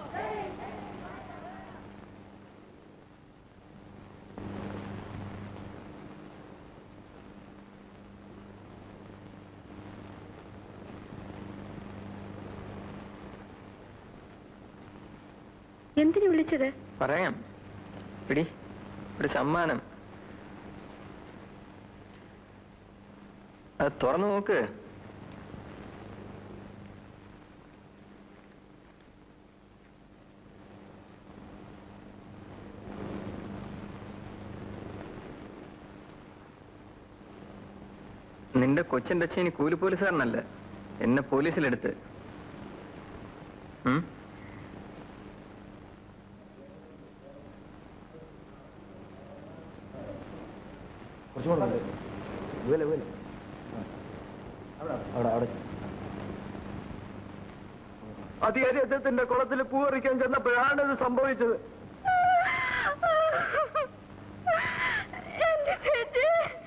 എന്തിനു വിളിച്ചത് പറയാം പിടി ഒരു സമ്മാനം അത് തുറന്നു നോക്ക് നിന്റെ കൊച്ചിന്റെ അച്ഛൻ ഇനി കൂലി പോലീസുകാരനല്ല എന്നെ പോലീസിലെടുത്ത് ഉം? അധികാരി അദ്ദേഹത്തിന്റെ കുളത്തിൽ പൂവറിക്കാൻ ചെന്നപ്പോഴാണ് ഇത് സംഭവിച്ചത് എന്റെ ചേച്ചി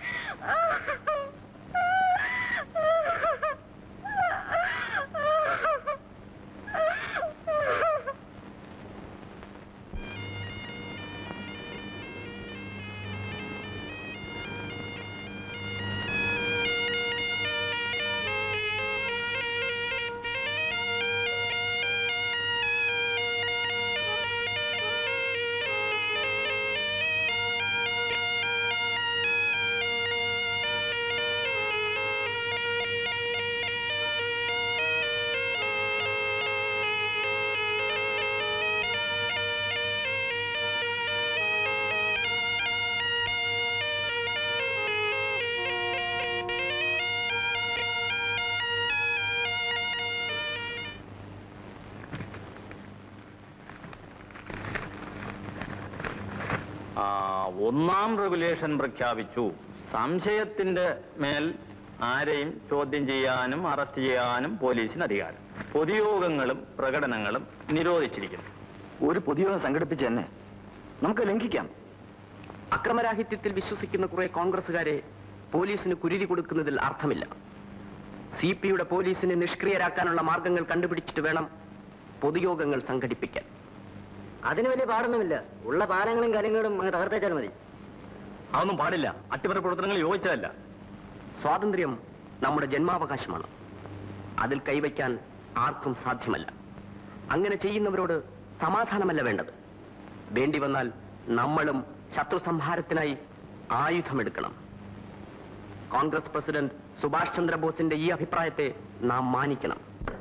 ആ, ഒന്നാം റെഗുലേഷൻ പ്രഖ്യാപിച്ചു സംശയത്തിന്റെ മേൽ ആരെയും ചോദ്യം ചെയ്യാനും അറസ്റ്റ് ചെയ്യാനും പോലീസിന് അധികാരം പൊതുയോഗങ്ങളും പ്രകടനങ്ങളും നിരോധിച്ചിരിക്കുന്നു ഒരു പൊതുയോഗം സംഘടിപ്പിച്ച് തന്നെ നമുക്ക് ലംഘിക്കാം അക്രമരാഹിത്യത്തിൽ വിശ്വസിക്കുന്ന കുറെ കോൺഗ്രസുകാരെ പോലീസിന് കുരുതി കൊടുക്കുന്നതിൽ അർത്ഥമില്ല സി പിയുടെ പോലീസിനെ നിഷ്ക്രിയരാക്കാനുള്ള മാർഗങ്ങൾ കണ്ടുപിടിച്ചിട്ട് വേണം പൊതുയോഗങ്ങൾ സംഘടിപ്പിക്കാൻ അതിന് വലിയ പാടൊന്നുമില്ല ഉള്ള പാലങ്ങളും കലങ്ങളും അങ്ങ് തകർത്തേച്ചാൽ മതി അതൊന്നും പാടില്ല അട്ടിമറി പ്രവർത്തനങ്ങൾ യോജിച്ചതല്ല സ്വാതന്ത്ര്യം നമ്മുടെ ജന്മാവകാശമാണ് അതിൽ കൈവയ്ക്കാൻ ആർക്കും സാധ്യമല്ല അങ്ങനെ ചെയ്യുന്നവരോട് സമാധാനമല്ല വേണ്ടത് വേണ്ടി വന്നാൽ നമ്മളും ശത്രു സംഹാരത്തിനായി ആയുധമെടുക്കണം കോൺഗ്രസ് പ്രസിഡന്റ് സുഭാഷ് ചന്ദ്രബോസിന്റെ ഈ അഭിപ്രായത്തെ നാം മാനിക്കണം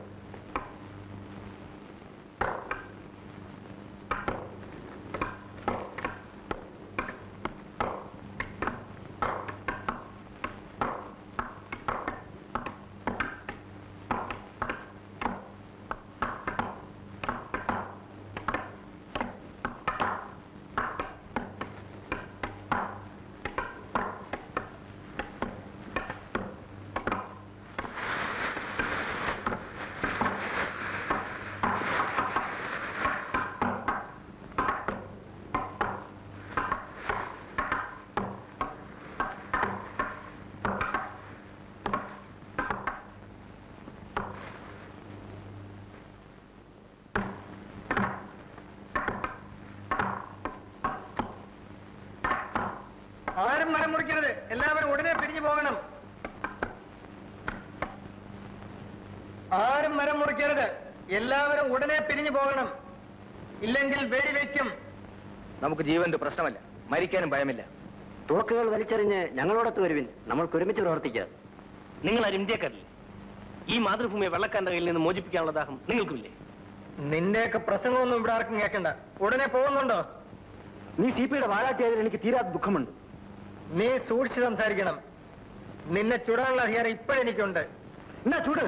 ആരും മരം മുറിക്കരുത് എല്ലാവരും ഉടനെ പിരിഞ്ഞു പോകണം ആരും മരം മുറിക്കരുത് എല്ലാവരും ഉടനെ പിരിഞ്ഞു പോകണം ഇല്ലെങ്കിൽ വെടിവെക്കും നമുക്ക് ജീവന്റെ പ്രശ്നമല്ല മരിക്കാനും ഭയമില്ല തോക്കുകൾ വലിച്ചെറിഞ്ഞ് ഞങ്ങളോടൊത്ത് വരുവിൻ നമ്മൾക്ക് ഒരുമിച്ച് പ്രവർത്തിക്കാം നിങ്ങൾ ആരും ഇന്ത്യക്കാരില്ലേ ഈ മാതൃഭൂമിയെ വെള്ളക്കാരന്റെ കയ്യിൽ നിന്ന് മോചിപ്പിക്കാനുള്ള ദാഹം നിങ്ങൾക്കുമില്ലേ നിന്റെയൊക്കെ പ്രസംഗമൊന്നും ഇവിടെ ആർക്കും കേൾക്കണ്ട ഉടനെ പോകുന്നുണ്ടോ നീ സി പിയുടെ വാലാട്ടിയതിൽ എനിക്ക് തീരാത്ത ദുഃഖമുണ്ട് നീ സൂക്ഷിച്ച് സംസാരിക്കണം നിന്നെ ചുടാനുള്ള അധികാരം ഇപ്പോഴെനിക്കുണ്ട് എന്നാ ചൂട്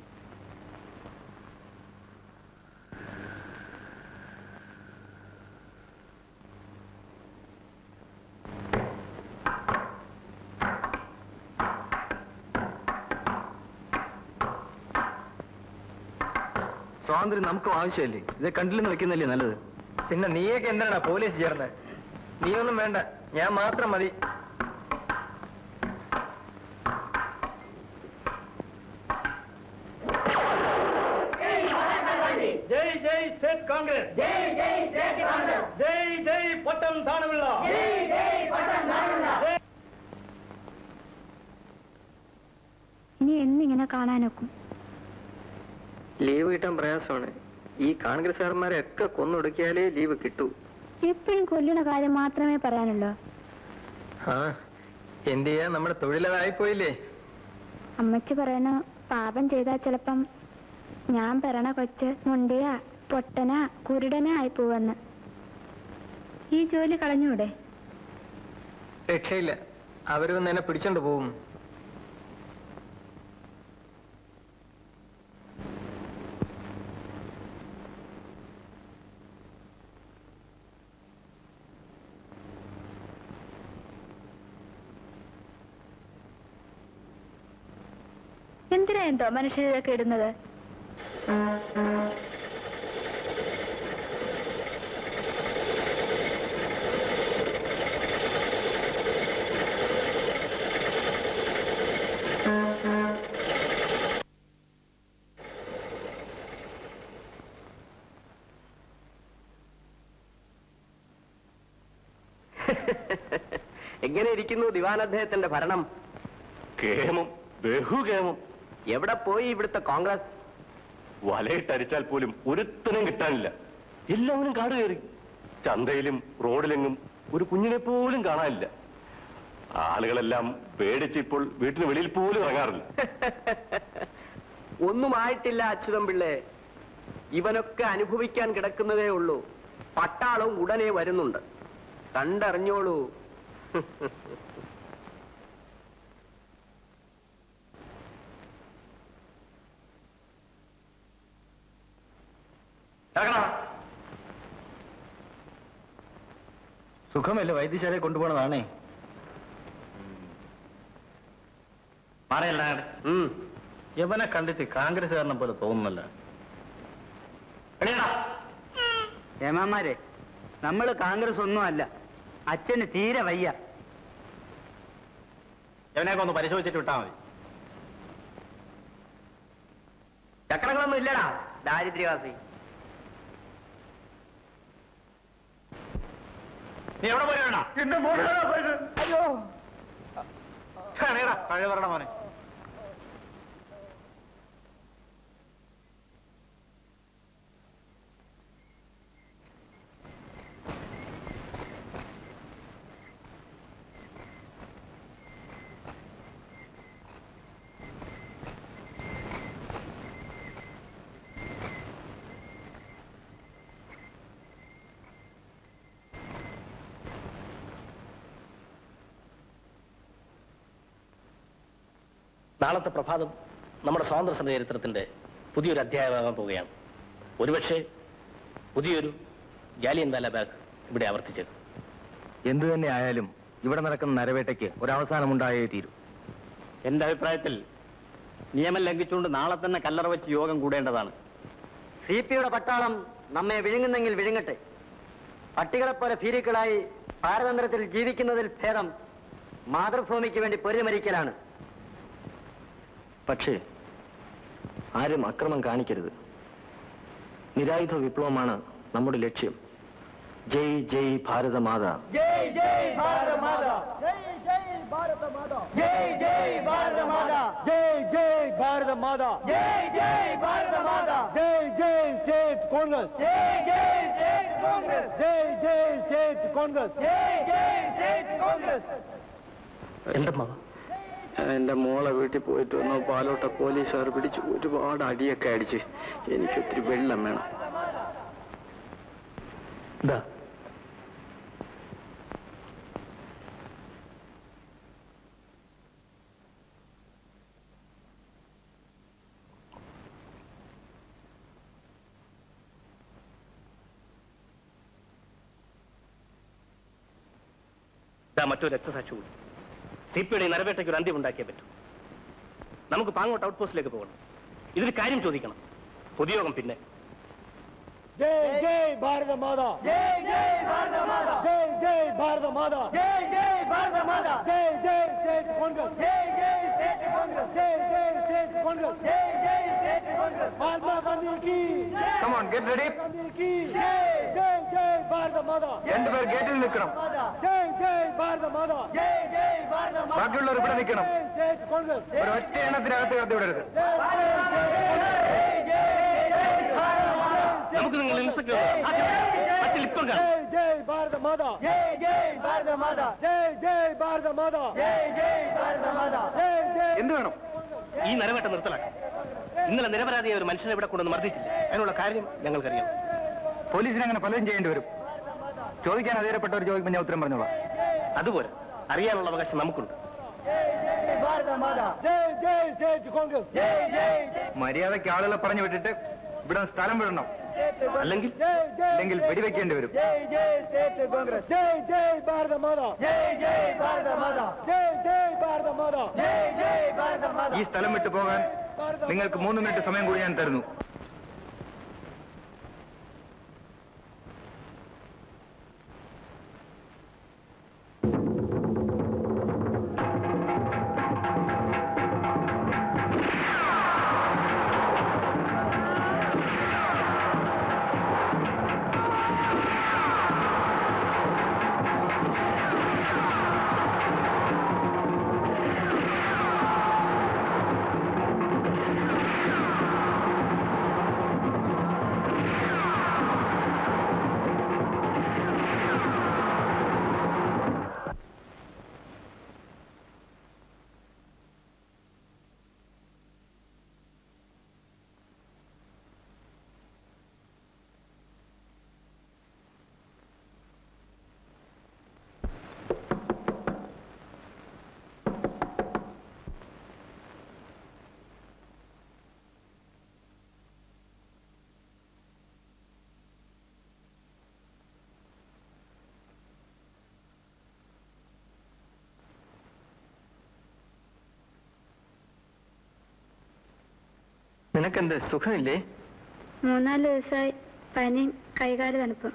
സ്വാതന്ത്ര്യം നമുക്കും ആവശ്യമല്ലേ ഇത് കണ്ടില്ലെന്ന് വെക്കുന്നല്ലേ നല്ലത് പിന്നെ നീയൊക്കെ എന്താണ് പോലീസ് ചേർന്ന് നീയൊന്നും വേണ്ട ഞാൻ മാത്രം മതി జై జై స్టేట్ కాంగ్రెస్ జై జై స్టేట్ కాంగ్రెస్ జై జై పట్టం దానవిల్ల జై జై పట్టం దానవిల్ల ഇനി എന്നിങ്ങനെ കാണാനൊക്കും ലീവ് കിട്ടാൻ പ്രയാസമാണ് ഈ കോൺഗ്രസ്സുകാരന്മാരെ ഒക്കെ കൊന്നൊടുക്കിയാലേ ലീവ് കിട്ടൂ എപ്പോഴും കൊല്ലുന്ന കാര്യം മാത്രമേ പറയാനുള്ളൂ ആ എന്ത് ചെയ്യാ നമ്മുടെ തൊഴിലതായിപ്പോയില്ലേ അമ്മച്ചി പറയണ പാപം ചെയ്താൽ ചിലപ്പം ഞാൻ പറയണ കൊച്ച് മുണ്ടിയ പൊട്ടന കുരുടന ആയി പോവെന്ന് ഈ ജോലി കളഞ്ഞൂടെ രക്ഷയില്ല അവര് വന്ന് എന്നെ പിടിച്ചോണ്ട് പോകും എന്തിനാ എന്തോ മനുഷ്യരൊക്കെ ഇടുന്നത് എങ്ങനെ ഇരിക്കുന്നു ദിവാൻ അദ്ദേഹത്തിന്റെ ഭരണം കേമം ബഹുകേമം എവിടെ പോയി ഇവിടുത്തെ കോൺഗ്രസ് വലയിട്ടരിച്ചാൽ പോലും ഒരുത്തനും കിട്ടാനില്ല എല്ലാവരും കാട് കയറി ചന്തയിലും റോഡിലെങ്ങും ഒരു കുഞ്ഞിനെ പോലും കാണാനില്ല ആളുകളെല്ലാം പേടിച്ച് ഇപ്പോൾ വീട്ടിന് വെളിയിൽ പോലും ഇറങ്ങാറില്ല ഒന്നും ആയിട്ടില്ല അച്യുതം പിള്ളേ ഇവനൊക്കെ അനുഭവിക്കാൻ കിടക്കുന്നതേ ഉള്ളൂ പട്ടാളവും ഉടനെ വരുന്നുണ്ട് കണ്ടറിഞ്ഞോളൂ സുഖമല്ലേ വൈദ്യശാലയെ കൊണ്ടുപോകണതാണേ പറയല്ല യവനെ കണ്ടിട്ട് കോൺഗ്രസ്സുകാരനെ പോലെ തോന്നുന്നല്ല ഏമാമാരെ നമ്മൾ കോൺഗ്രസ് ഒന്നും അല്ല അച്ഛന് തീരെ വയ്യ യവനെയൊക്കെ ഒന്ന് പരിശോധിച്ചിട്ട് വിട്ടാ മതി ചക്രങ്ങളൊന്നും ഇല്ലടാ ദാരിദ്ര്യവാസി നീ എവിടെ പോയി എന്റെ മോനാണ് പോയത് അയ്യോ പഴയ പറയണ മോനെ നാളത്തെ പ്രഭാതം നമ്മുടെ സ്വാതന്ത്ര്യ സമര ചരിത്രത്തിന്റെ പുതിയൊരു അധ്യായമാകാൻ പോവുകയാണ് ഒരുപക്ഷെ പുതിയൊരു ജാലിയൻ വാലാബാഗ് ഇവിടെ ആവർത്തിച്ചേക്കും എന്തു തന്നെ ആയാലും ഇവിടെ നടക്കുന്ന നരവേട്ടയ്ക്ക് ഒരവസാനമുണ്ടായേ തീരൂ എന്റെ അഭിപ്രായത്തിൽ നിയമം ലംഘിച്ചുകൊണ്ട് നാളെ തന്നെ കല്ലറ വെച്ച് യോഗം കൂടേണ്ടതാണ് സി പിയുടെ പട്ടാളം നമ്മെ വിഴുങ്ങുന്നെങ്കിൽ വിഴുങ്ങട്ടെ പട്ടികളെപ്പോലെ ഭീരുക്കളായി പാരതന്ത്രത്തിൽ ജീവിക്കുന്നതിൽ ഭേദം മാതൃഭൂമിക്ക് വേണ്ടി പൊരുമരിക്കലാണ് പക്ഷേ ആരും അക്രമം കാണിക്കരുത് നിരായുധ വിപ്ലവമാണ് നമ്മുടെ ലക്ഷ്യം ജയ് ജയ് ഭാരതമാത ജയ് ജയ് ഭാരത മാതാ ജയ് ജയ് ഭാരത മാതാ ജയ് ജയ് ഭാരത മാതാ ജയ് ജയ് ഭാരത മാതാ ജയ് ജയ് ഭാരത മാതാ ജയ് ജയ് സ്റ്റേറ്റ് കോൺഗ്രസ് ജയ് ജയ് സ്റ്റേറ്റ് കോൺഗ്രസ് ജയ് ജയ് സ്റ്റേറ്റ് കോൺഗ്രസ് ജയ് ജയ് സ്റ്റേറ്റ് കോൺഗ്രസ് എന്തമ്മാ എന്റെ മോളെ വീട്ടിൽ പോയിട്ട് വന്നു പാലോട്ട പോലീസുകാർ പിടിച്ചു ഒരുപാട് അടിയൊക്കെ അടിച്ച് എനിക്ക് ഒത്തിരി വെള്ളം വേണം ഇതാ ഇതാ മറ്റൊരു രക്തസാക്ഷി കൂടി സി പിയുടെ നരവേട്ടയ്ക്ക് ഒരു അന്ത്യം ഉണ്ടാക്കിയേ പറ്റൂ നമുക്ക് പാങ്ങോട്ട് ഔട്ട് പോസ്റ്റിലേക്ക് പോകണം ഇതിന് കാര്യം ചോദിക്കണം പൊതുയോഗം പിന്നെ ജയ് ജയ് ഭാരത മാതാ ജയ് ജയ് ഭാരത മാതാ ജയ് ജയ് ഭാരത മാതാ ജയ് ജയ് ഭാരത മാതാ ജയ് ജയ് സ്റ്റേറ്റ് കോൺഗ്രസ് ജയ് ജയ് സ്റ്റേറ്റ് കോൺഗ്രസ് ജയ് ജയ് സ്റ്റേറ്റ് കോൺഗ്രസ് ജയ് ജയ് സ്റ്റേറ്റ് കോൺഗ്രസ് മഹാത്മാ ഗാന്ധി की Come on, get ready. Gandhi की जय जय जय भारत माता രണ്ടുപേർ ഗേറ്റിൽ നിൽക്കണം जय जय भारत माता जय जय भारत माता ബാക്കിയുള്ളവർ ഇവിടെ നിൽക്കണം जय സ്റ്റേറ്റ് കോൺഗ്രസ് ഒരു ഒറ്റ എണ്ണത്തിനകത്ത് കടത്തി വിടരുത് നമുക്ക് നിങ്ങൾ ഇൻസ്പെക്ടർ മറ്റിൽ ഇപ്പം കാണാം जय जय भारत माता जय जय भारत माता जय जय भारत माता जय जय भारत माता जय जय എന്ത് വേണം ഈ നരവേട്ട നിർത്തലാക്കാം ഇന്നലെ നിരപരാധിയായ ഒരു മനുഷ്യനെ ഇവിടെ കൊണ്ടുവന്ന് മർദ്ദിച്ചില്ല അതിനുള്ള കാര്യം ഞങ്ങൾക്കറിയാം പോലീസിന് അങ്ങനെ പലതും ചെയ്യേണ്ടി വരും ചോദിക്കാൻ അധീരപ്പെട്ടവർ ചോദിക്കുമ്പോൾ ഞാൻ ഉത്തരം പറഞ്ഞോളാം അതുപോലെ അറിയാനുള്ള അവകാശം നമുക്കുണ്ട് भारत माता जय जय സ്റ്റേറ്റ് കോൺഗ്രസ് जय जय മര്യാദയ്ക്ക് ആളുകളെ പറഞ്ഞു വിട്ടിട്ട് ഇവിടെ നിന്ന് സ്ഥലം വിടണം അല്ലെങ്കിൽ जय जय അല്ലെങ്കിൽ വെടിവെക്കേണ്ടി വരും जय जय സ്റ്റേറ്റ് കോൺഗ്രസ് जय जय भारत माता जय जय भारत माता जय जय भारत माता जय जय भारत माता ഈ സ്ഥലം വിട്ടു പോകാൻ നിങ്ങൾക്ക് മൂന്ന് മിനിറ്റ് സമയം കൂടി ഞാൻ തരുന്നു നിനക്കെന്ത് സുഖമില്ലേ മൂന്നാല് ദിവസമായി പനിയും കൈകാല് തണുപ്പും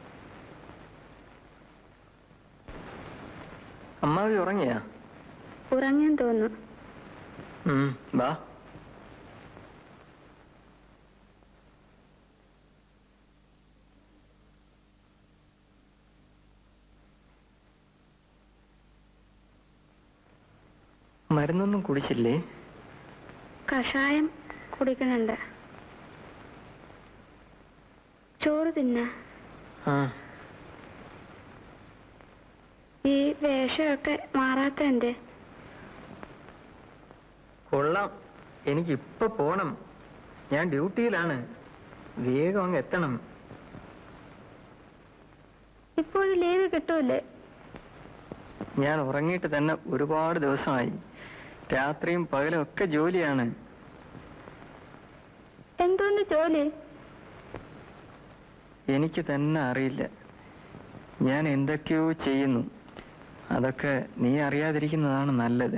അമ്മാവി ഉറങ്ങിയാ ഉറങ്ങാൻ തോന്നുന്നു ഉം, വാ മരുന്നൊന്നും കുടിച്ചില്ലേ കഷായം കുടിക്കുന്നുണ്ട് ചോറ് തിന്ന ആ ഈ വേഷമൊക്കെ മാറാത്ത എന്തേ കൊള്ളാം എനിക്ക് ഇപ്പൊ പോണം ഞാൻ ഡ്യൂട്ടിയിലാണ് വേഗം അങ്ങ് എത്തണം ഇപ്പോഴും ലീവ് കിട്ടൂലേ ഞാൻ ഉറങ്ങിയിട്ട് തന്നെ ഒരുപാട് ദിവസമായി രാത്രിയും പകലും ഒക്കെ ജോലിയാണ് എന്തോന്ന് ജോലി എനിക്ക് തന്നെ അറിയില്ല ഞാൻ എന്തൊക്കെയോ ചെയ്യുന്നു അതൊക്കെ നീ അറിയാതിരിക്കുന്നതാണ് നല്ലത്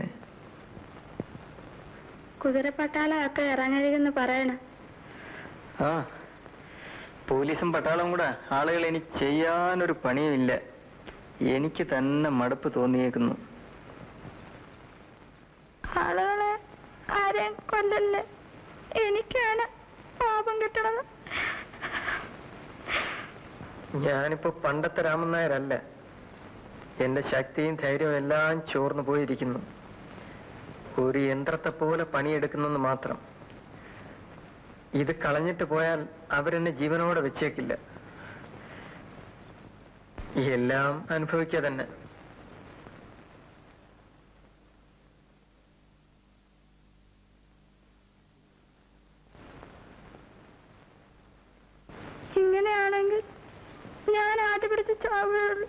കുതിരപ്പട്ടാളമൊക്കെ ഇറങ്ങരുതെന്ന് പറയണം ആ പോലീസും പട്ടാളവും കൂടെ ആളുകൾ ഇനി ചെയ്യാനൊരു പണിയുമില്ല എനിക്ക് തന്നെ മടുപ്പ് തോന്നിയേക്കുന്നു ആളുകളെ ആരെയും കൊല്ലല്ലേ എനിക്കാണ് പാപം കിട്ടണത് ഞാനിപ്പോ പണ്ടത്തെ രാമൻ നായരല്ല എന്റെ ശക്തിയും ധൈര്യവും എല്ലാം ചോർന്നു പോയിരിക്കുന്നു ഒരു യന്ത്രത്തെ പോലെ പണിയെടുക്കുന്നെന്ന് മാത്രം ഇത് കളഞ്ഞിട്ട് പോയാൽ അവരെന്നെ ജീവനോടെ വെച്ചേക്കില്ല എല്ലാം അനുഭവിക്കുക തന്നെ ഇങ്ങനെയാണെങ്കിൽ ഞാൻ ആദ്യ പിടിച്ച് ചാവുകയുള്ളൂ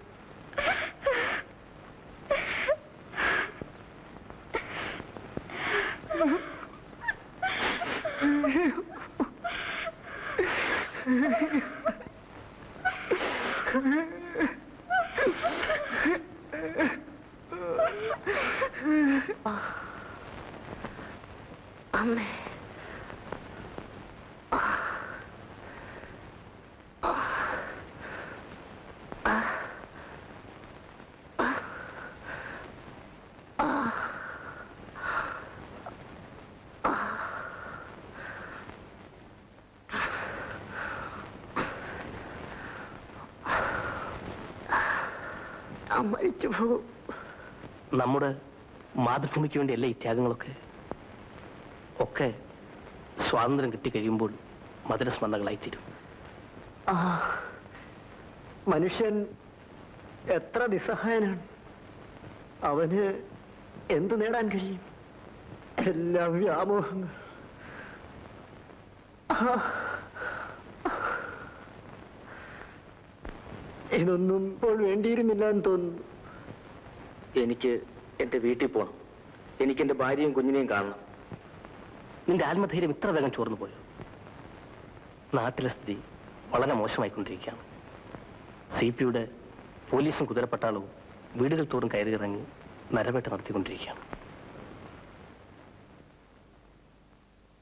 അമ്മേ മരിച്ചു പോകും നമ്മുടെ മാതൃഭൂമിക്ക് വേണ്ടിയല്ല ഈ ത്യാഗങ്ങളൊക്കെ ഒക്കെ സ്വാതന്ത്ര്യം കിട്ടിക്കഴിയുമ്പോൾ മധുരസ്മരണകളായിത്തീരും ആ മനുഷ്യൻ എത്ര നിസ്സഹായനാണ് അവന് എന്തു നേടാൻ കഴിയും എല്ലാം വ്യാമോഹങ്ങൾ ആ. ഇതൊന്നും ഇപ്പോൾ വേണ്ടിയിരുന്നില്ല എന്ന് തോന്നുന്നു എനിക്ക് എന്റെ വീട്ടിൽ പോകണം എനിക്ക് എന്റെ ഭാര്യയും കുഞ്ഞിനെയും കാണണം നിന്റെ ആത്മധൈര്യം ഇത്ര വേഗം ചോർന്നു പോയോ നാട്ടിലെ സ്ഥിതി വളരെ മോശമായിക്കൊണ്ടിരിക്കുകയാണ് സി പിയുടെ പോലീസും കുതിരപ്പട്ടാളവും വീടുകൾ തോറും കയറിയിറങ്ങി നരവേട്ട നടത്തിക്കൊണ്ടിരിക്കുകയാണ്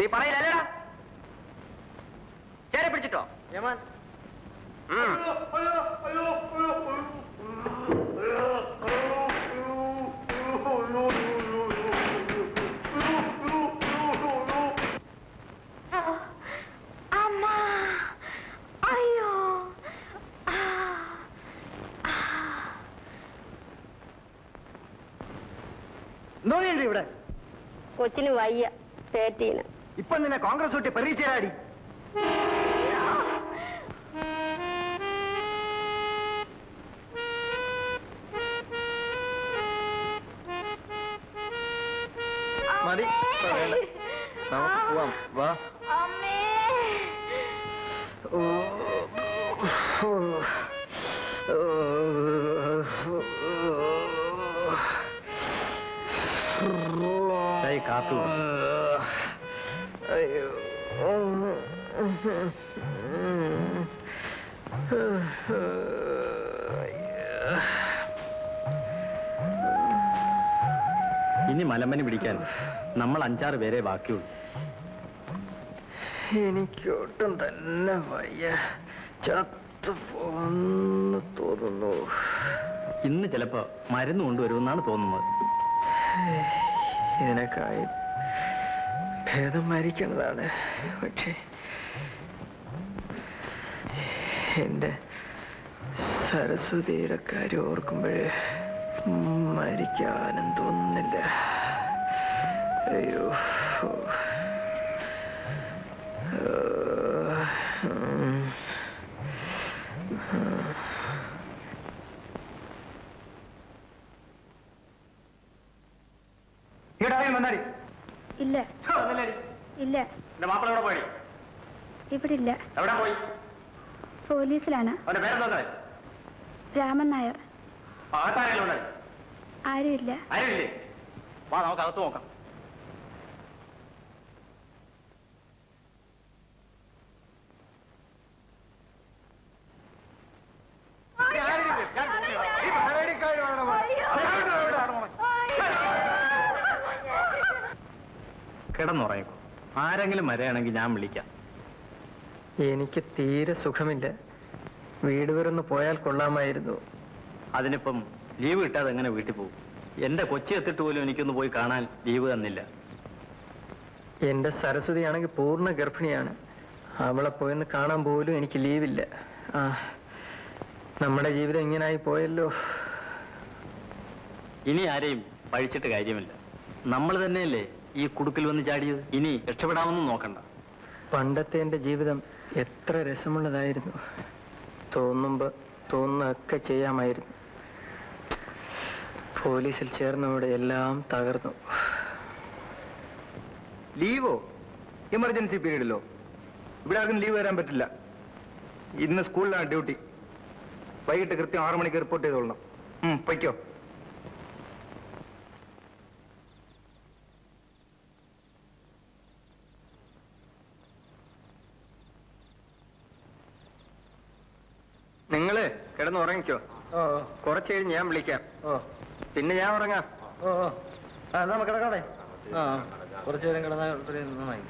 നീ പറയില്ലല്ലടാ ചേരെ പിടിച്ചിട്ടോ ഉം. അമ്മ അയ്യോ ആ, ആ. എന്തോന്നുണ്ട് ഇവിടെ കൊച്ചിന് വയ്യ പേറ്റീന് ഇപ്പൊ നിന്നെ കോൺഗ്രസ് വിട്ട് പെറിയിച്ചേരാടി മതി ഇപ്പൊ വേണ്ട. നമുക്ക് പോവാം വാ അമ്മേ ഓ, ഓ, ഓ, ദാ ഈ കാപ്പി കുടി. അയ്യോ ഇനി മലമ്പനി പിടിക്കാൻ നമ്മൾ അഞ്ചാറ് പേരെ ബാക്കിയുള്ളൂ എനിക്കൊട്ടും തന്നെ വയ്യ ചത്തു പോന്ന് തോന്നുന്നു ഇന്ന് ചിലപ്പോ മരുന്ന് കൊണ്ടുവരുമെന്നാണ് തോന്നുന്നത് ഇതിനേക്കായി ഭേദം മരിക്കുന്നതാണ് പക്ഷേ എന്റെ സരസ്വതിയുടെ കാര്യം ഓർക്കുമ്പോഴേ മരിക്കാനും തോന്നുന്നില്ല അയ്യോ ഉം. ഇവിടെ ആരെയും വന്നാടി ഇല്ല ഇല്ല എന്റെ മാപ്പിള എവിടെ പോയി ഇവിടെ ഇല്ല എവിടെ പോയി പോലീസിലാണ് അവന്റെ പേരെന്താ രാമൻ നായർ അകത്താരെങ്കിലും ഉണ്ട് ആരുമില്ല ആരുമില്ലേ വാ നമുക്ക് അകത്ത് നോക്കാം കിടന്നുറങ്ങിക്കോ ആരെങ്കിലും വരെയാണെങ്കിൽ ഞാൻ വിളിക്കാം എനിക്ക് തീരെ സുഖമില്ല വീട് വരെ പോയാൽ കൊള്ളാമായിരുന്നു അതിനിപ്പം ലീവ് കിട്ടാതെ എങ്ങനെ വീട്ടിൽ പോകും എന്റെ കൊച്ചി എത്തിട്ട് പോലും എനിക്കൊന്ന് പോയി കാണാൻ ലീവ് തന്നില്ല എന്റെ സരസ്വതിയാണെങ്കിൽ പൂർണ്ണ ഗർഭിണിയാണ് അവളെ പോയെന്ന് കാണാൻ പോലും എനിക്ക് ലീവില്ല ആ നമ്മുടെ ജീവിതം ഇങ്ങനായി പോയല്ലോ ഇനി ആരെയും പഴിച്ചിട്ട് കാര്യമില്ല നമ്മൾ തന്നെയല്ലേ ഈ കുടുക്കിൽ വന്ന് ചാടിയത് ഇനി രക്ഷപ്പെടാമെന്നും നോക്കണ്ട പണ്ടത്തെ എന്റെ ജീവിതം എത്ര രസമുള്ളതായിരുന്നു തോന്നുമ്പോ തോന്നുന്നൊക്കെ ചെയ്യാമായിരുന്നു പോലീസിൽ ചേർന്നവിടെ എല്ലാം തകർന്നു ലീവോ എമർജൻസി പീരീഡിലോ ഇവിടെ ആർക്കും ലീവ് വരാൻ പറ്റില്ല ഇന്ന് സ്കൂളിലാണ് ഡ്യൂട്ടി വൈകിട്ട് കൃത്യം ആറു മണിക്ക് റിപ്പോർട്ട് ചെയ്തോളണം ഉം, പൊയ്ക്കോ നിങ്ങള് കിടന്ന് ഉറങ്ങിക്കോ ഓ കുറച്ച് കഴിഞ്ഞ് ഞാൻ വിളിക്കാം ഓ പിന്നെ ഞാൻ ഉറങ്ങാം ഓ ഓ ആ എന്നാ നമുക്ക് കിടക്കാതെ ആ കുറച്ചു നേരം കിടന്നാൽ നന്നായി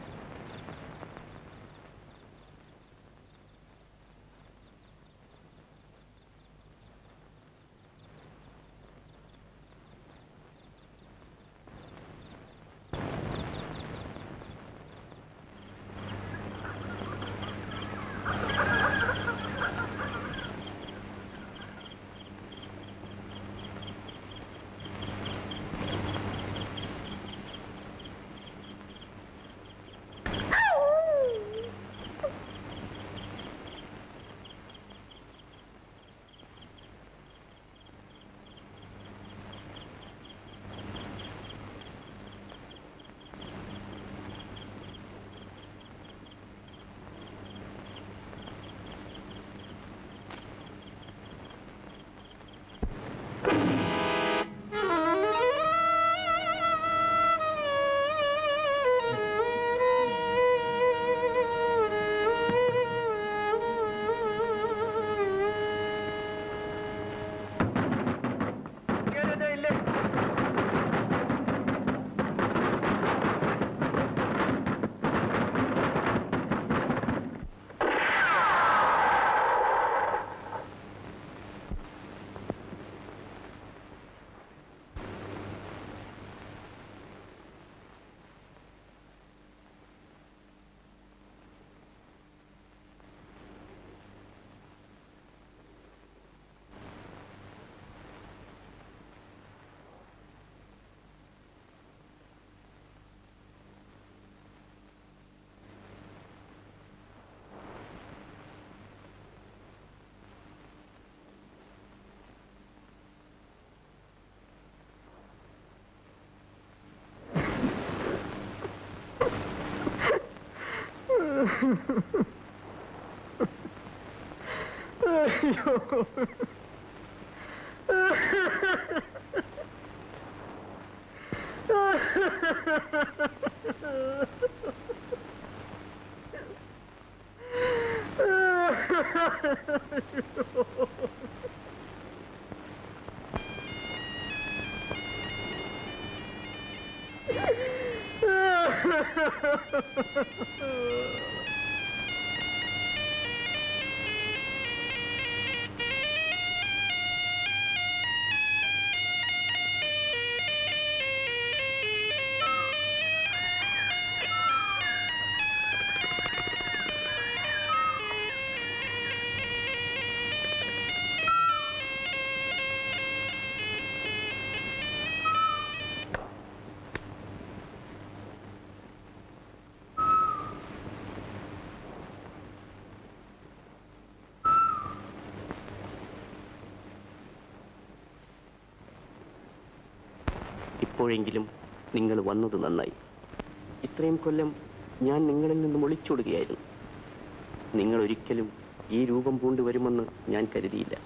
ഇപ്പോഴെങ്കിലും നിങ്ങൾ വന്നത് നന്നായി ഇത്രയും കൊല്ലം ഞാൻ നിങ്ങളിൽ നിന്നും ഒളിച്ചോടുകയായിരുന്നു നിങ്ങൾ ഒരിക്കലും ഈ രൂപം പൂണ്ട് വരുമെന്ന് ഞാൻ കരുതിയില്ല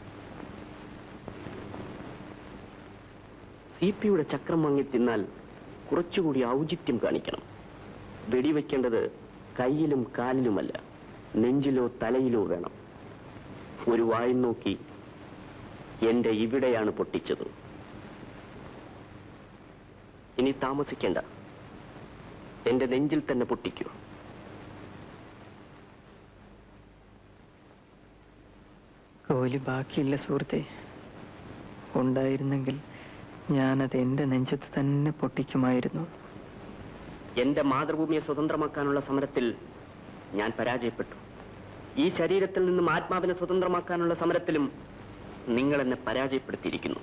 സി പിയുടെ ചക്രം വാങ്ങി തിന്നാൽ കുറച്ചുകൂടി ഔചിത്യം കാണിക്കണം വെടിവെക്കേണ്ടത് കയ്യിലും കാലിലുമല്ല നെഞ്ചിലോ തലയിലോ വേണം ഒരു വായും നോക്കി എന്റെ ഇവിടെയാണ് പൊട്ടിച്ചത് ഇനി താമസിക്കേണ്ട എന്റെ നെഞ്ചിൽ തന്നെ പൊട്ടിക്കൂ കോലി ബാക്കിയില്ല സുഹൃത്തെ ഉണ്ടായിരുന്നെങ്കിൽ ഞാനത് എന്റെ നെഞ്ചത്ത് തന്നെ പൊട്ടിക്കുമായിരുന്നു എന്റെ മാതൃഭൂമിയെ സ്വതന്ത്രമാക്കാനുള്ള സമരത്തിൽ ഞാൻ പരാജയപ്പെട്ടു ഈ ശരീരത്തിൽ നിന്നും ആത്മാവിനെ സ്വതന്ത്രമാക്കാനുള്ള സമരത്തിലും നിങ്ങൾ എന്നെ പരാജയപ്പെടുത്തിയിരിക്കുന്നു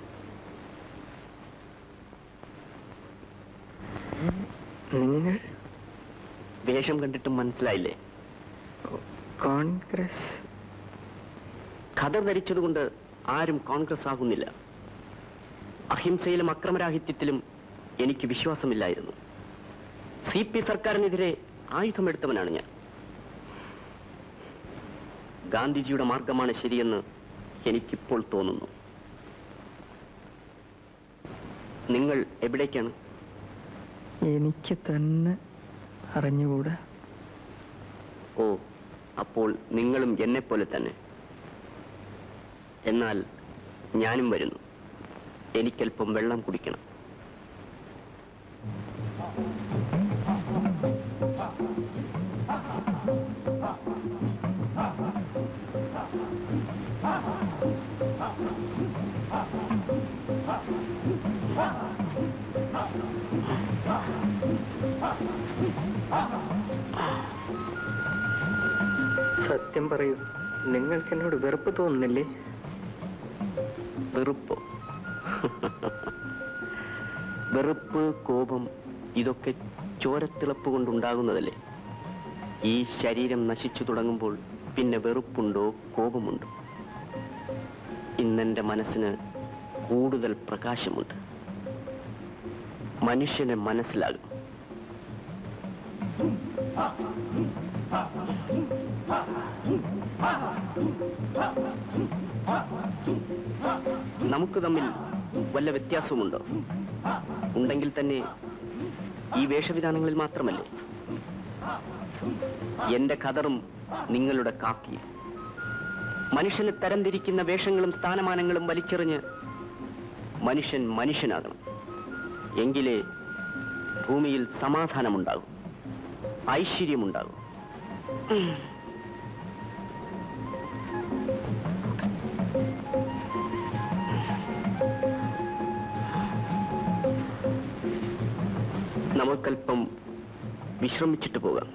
നിങ്ങൾ വേഷം കണ്ടിട്ടും മനസ്സിലായില്ലേ കോൺഗ്രസ് ഖദർ ധരിച്ചതുകൊണ്ട് ആരും കോൺഗ്രസ് ആകുന്നില്ല അഹിംസയിലും അക്രമരാഹിത്യത്തിലും എനിക്ക് വിശ്വാസമില്ലായിരുന്നു സി പി സർക്കാരിനെതിരെ ആയുധമെടുത്തവനാണ് ഞാൻ ഗാന്ധിജിയുടെ മാർഗമാണ് ശരിയെന്ന് എനിക്കിപ്പോൾ തോന്നുന്നു നിങ്ങൾ എവിടേക്കാണ് എനിക്ക് തന്നെ അറിഞ്ഞുകൂടാ ഓ അപ്പോൾ നിങ്ങളും എന്നെപ്പോലെ തന്നെ എന്നാൽ ഞാനും വരുന്നു എനിക്കല്പം വെള്ളം കുടിക്കണം സത്യം പറയൂ നിങ്ങൾക്ക് എന്നോട് വെറുപ്പ് തോന്നുന്നില്ലേ വെറുപ്പോ വെറുപ്പ് കോപം ഇതൊക്കെ ചോരത്തിളപ്പ് കൊണ്ടുണ്ടാകുന്നതല്ലേ ഈ ശരീരം നശിച്ചു തുടങ്ങുമ്പോൾ പിന്നെ വെറുപ്പുണ്ടോ കോപമുണ്ടോ ഇന്നെന്റെ മനസ്സിന് കൂടുതൽ പ്രകാശമുണ്ട് മനുഷ്യനെ മനസ്സിലാകും നമുക്ക് തമ്മിൽ വല്ല വ്യത്യാസവുമുണ്ടോ ഉണ്ടെങ്കിൽ തന്നെ ഈ വേഷവിധാനങ്ങളിൽ മാത്രമല്ലേ എന്റെ കതറും നിങ്ങളുടെ കാക്കിയും മനുഷ്യനെ തരംതിരിക്കുന്ന വേഷങ്ങളും സ്ഥാനമാനങ്ങളും വലിച്ചെറിഞ്ഞ് മനുഷ്യൻ മനുഷ്യനാകണം എങ്കിലേ ഭൂമിയിൽ സമാധാനമുണ്ടാകും ഐശ്വര്യമുണ്ടാകും നമുക്കല്പം വിശ്രമിച്ചിട്ട് പോകാം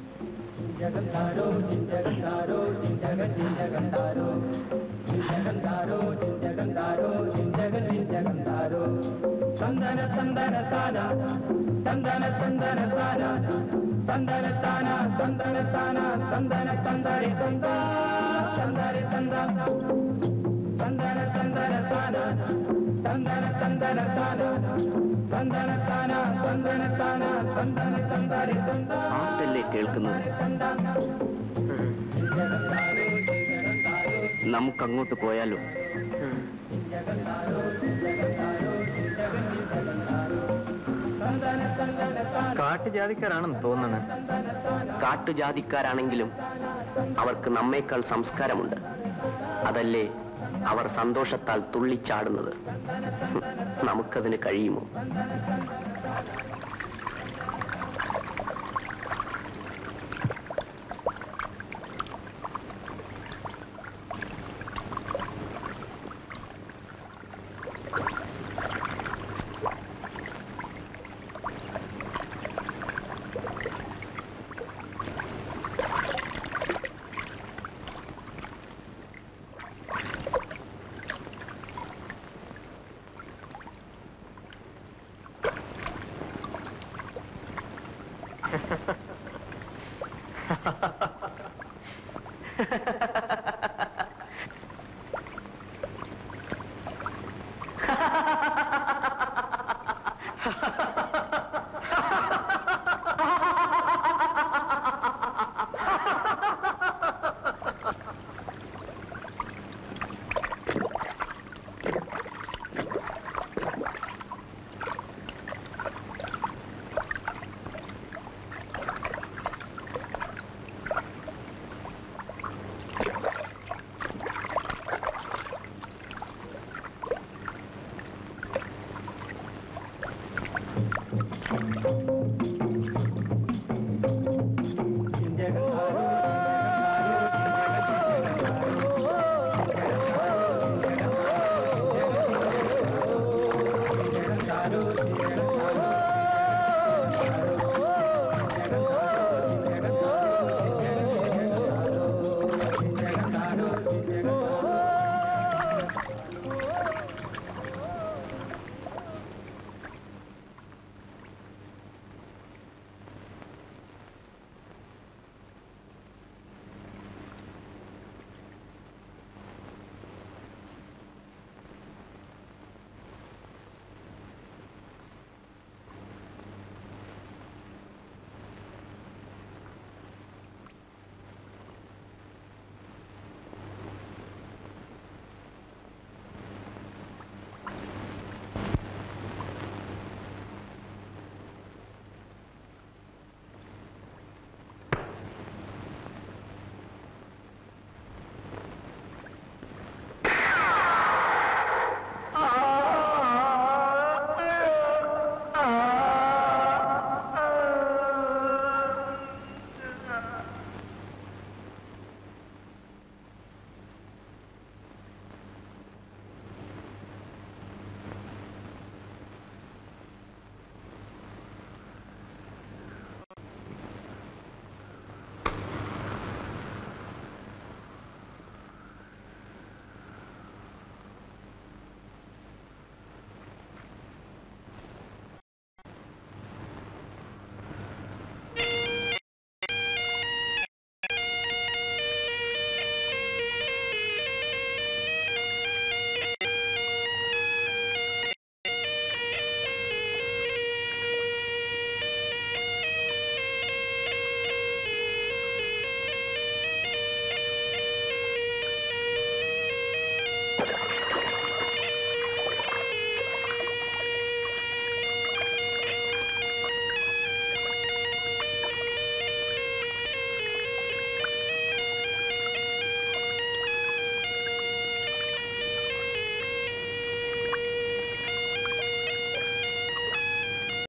ചന്ദന ചന്ദന താന ചന്ദന ചന്ദന താന ചന്ദന താന ചന്ദന താന ചന്ദന ചന്ദരി ചന്ദ ചന്ദരി ചന്ദ ചന്ദന ചന്ദന താന ചന്ദന ചന്ദന താന ചന്ദന താന ചന്ദന താന ചന്ദന ചന്ദരി ചന്ദ ആട്ടല്ലേ കേൾക്കുന്നത് ചന്ദ നമുക്ക് അങ്ങോട്ട് പോയാലോ കാട്ടുജാതിക്കാരാണെന്ന് തോന്നുന്നത് കാട്ടുജാതിക്കാരാണെങ്കിലും അവർക്ക് നമ്മേക്കാൾ സംസ്കാരമുണ്ട് അതല്ലേ അവർ സന്തോഷത്താൽ തുള്ളിച്ചാടുന്നത് ഹും, നമുക്കതിന് കഴിയുമോ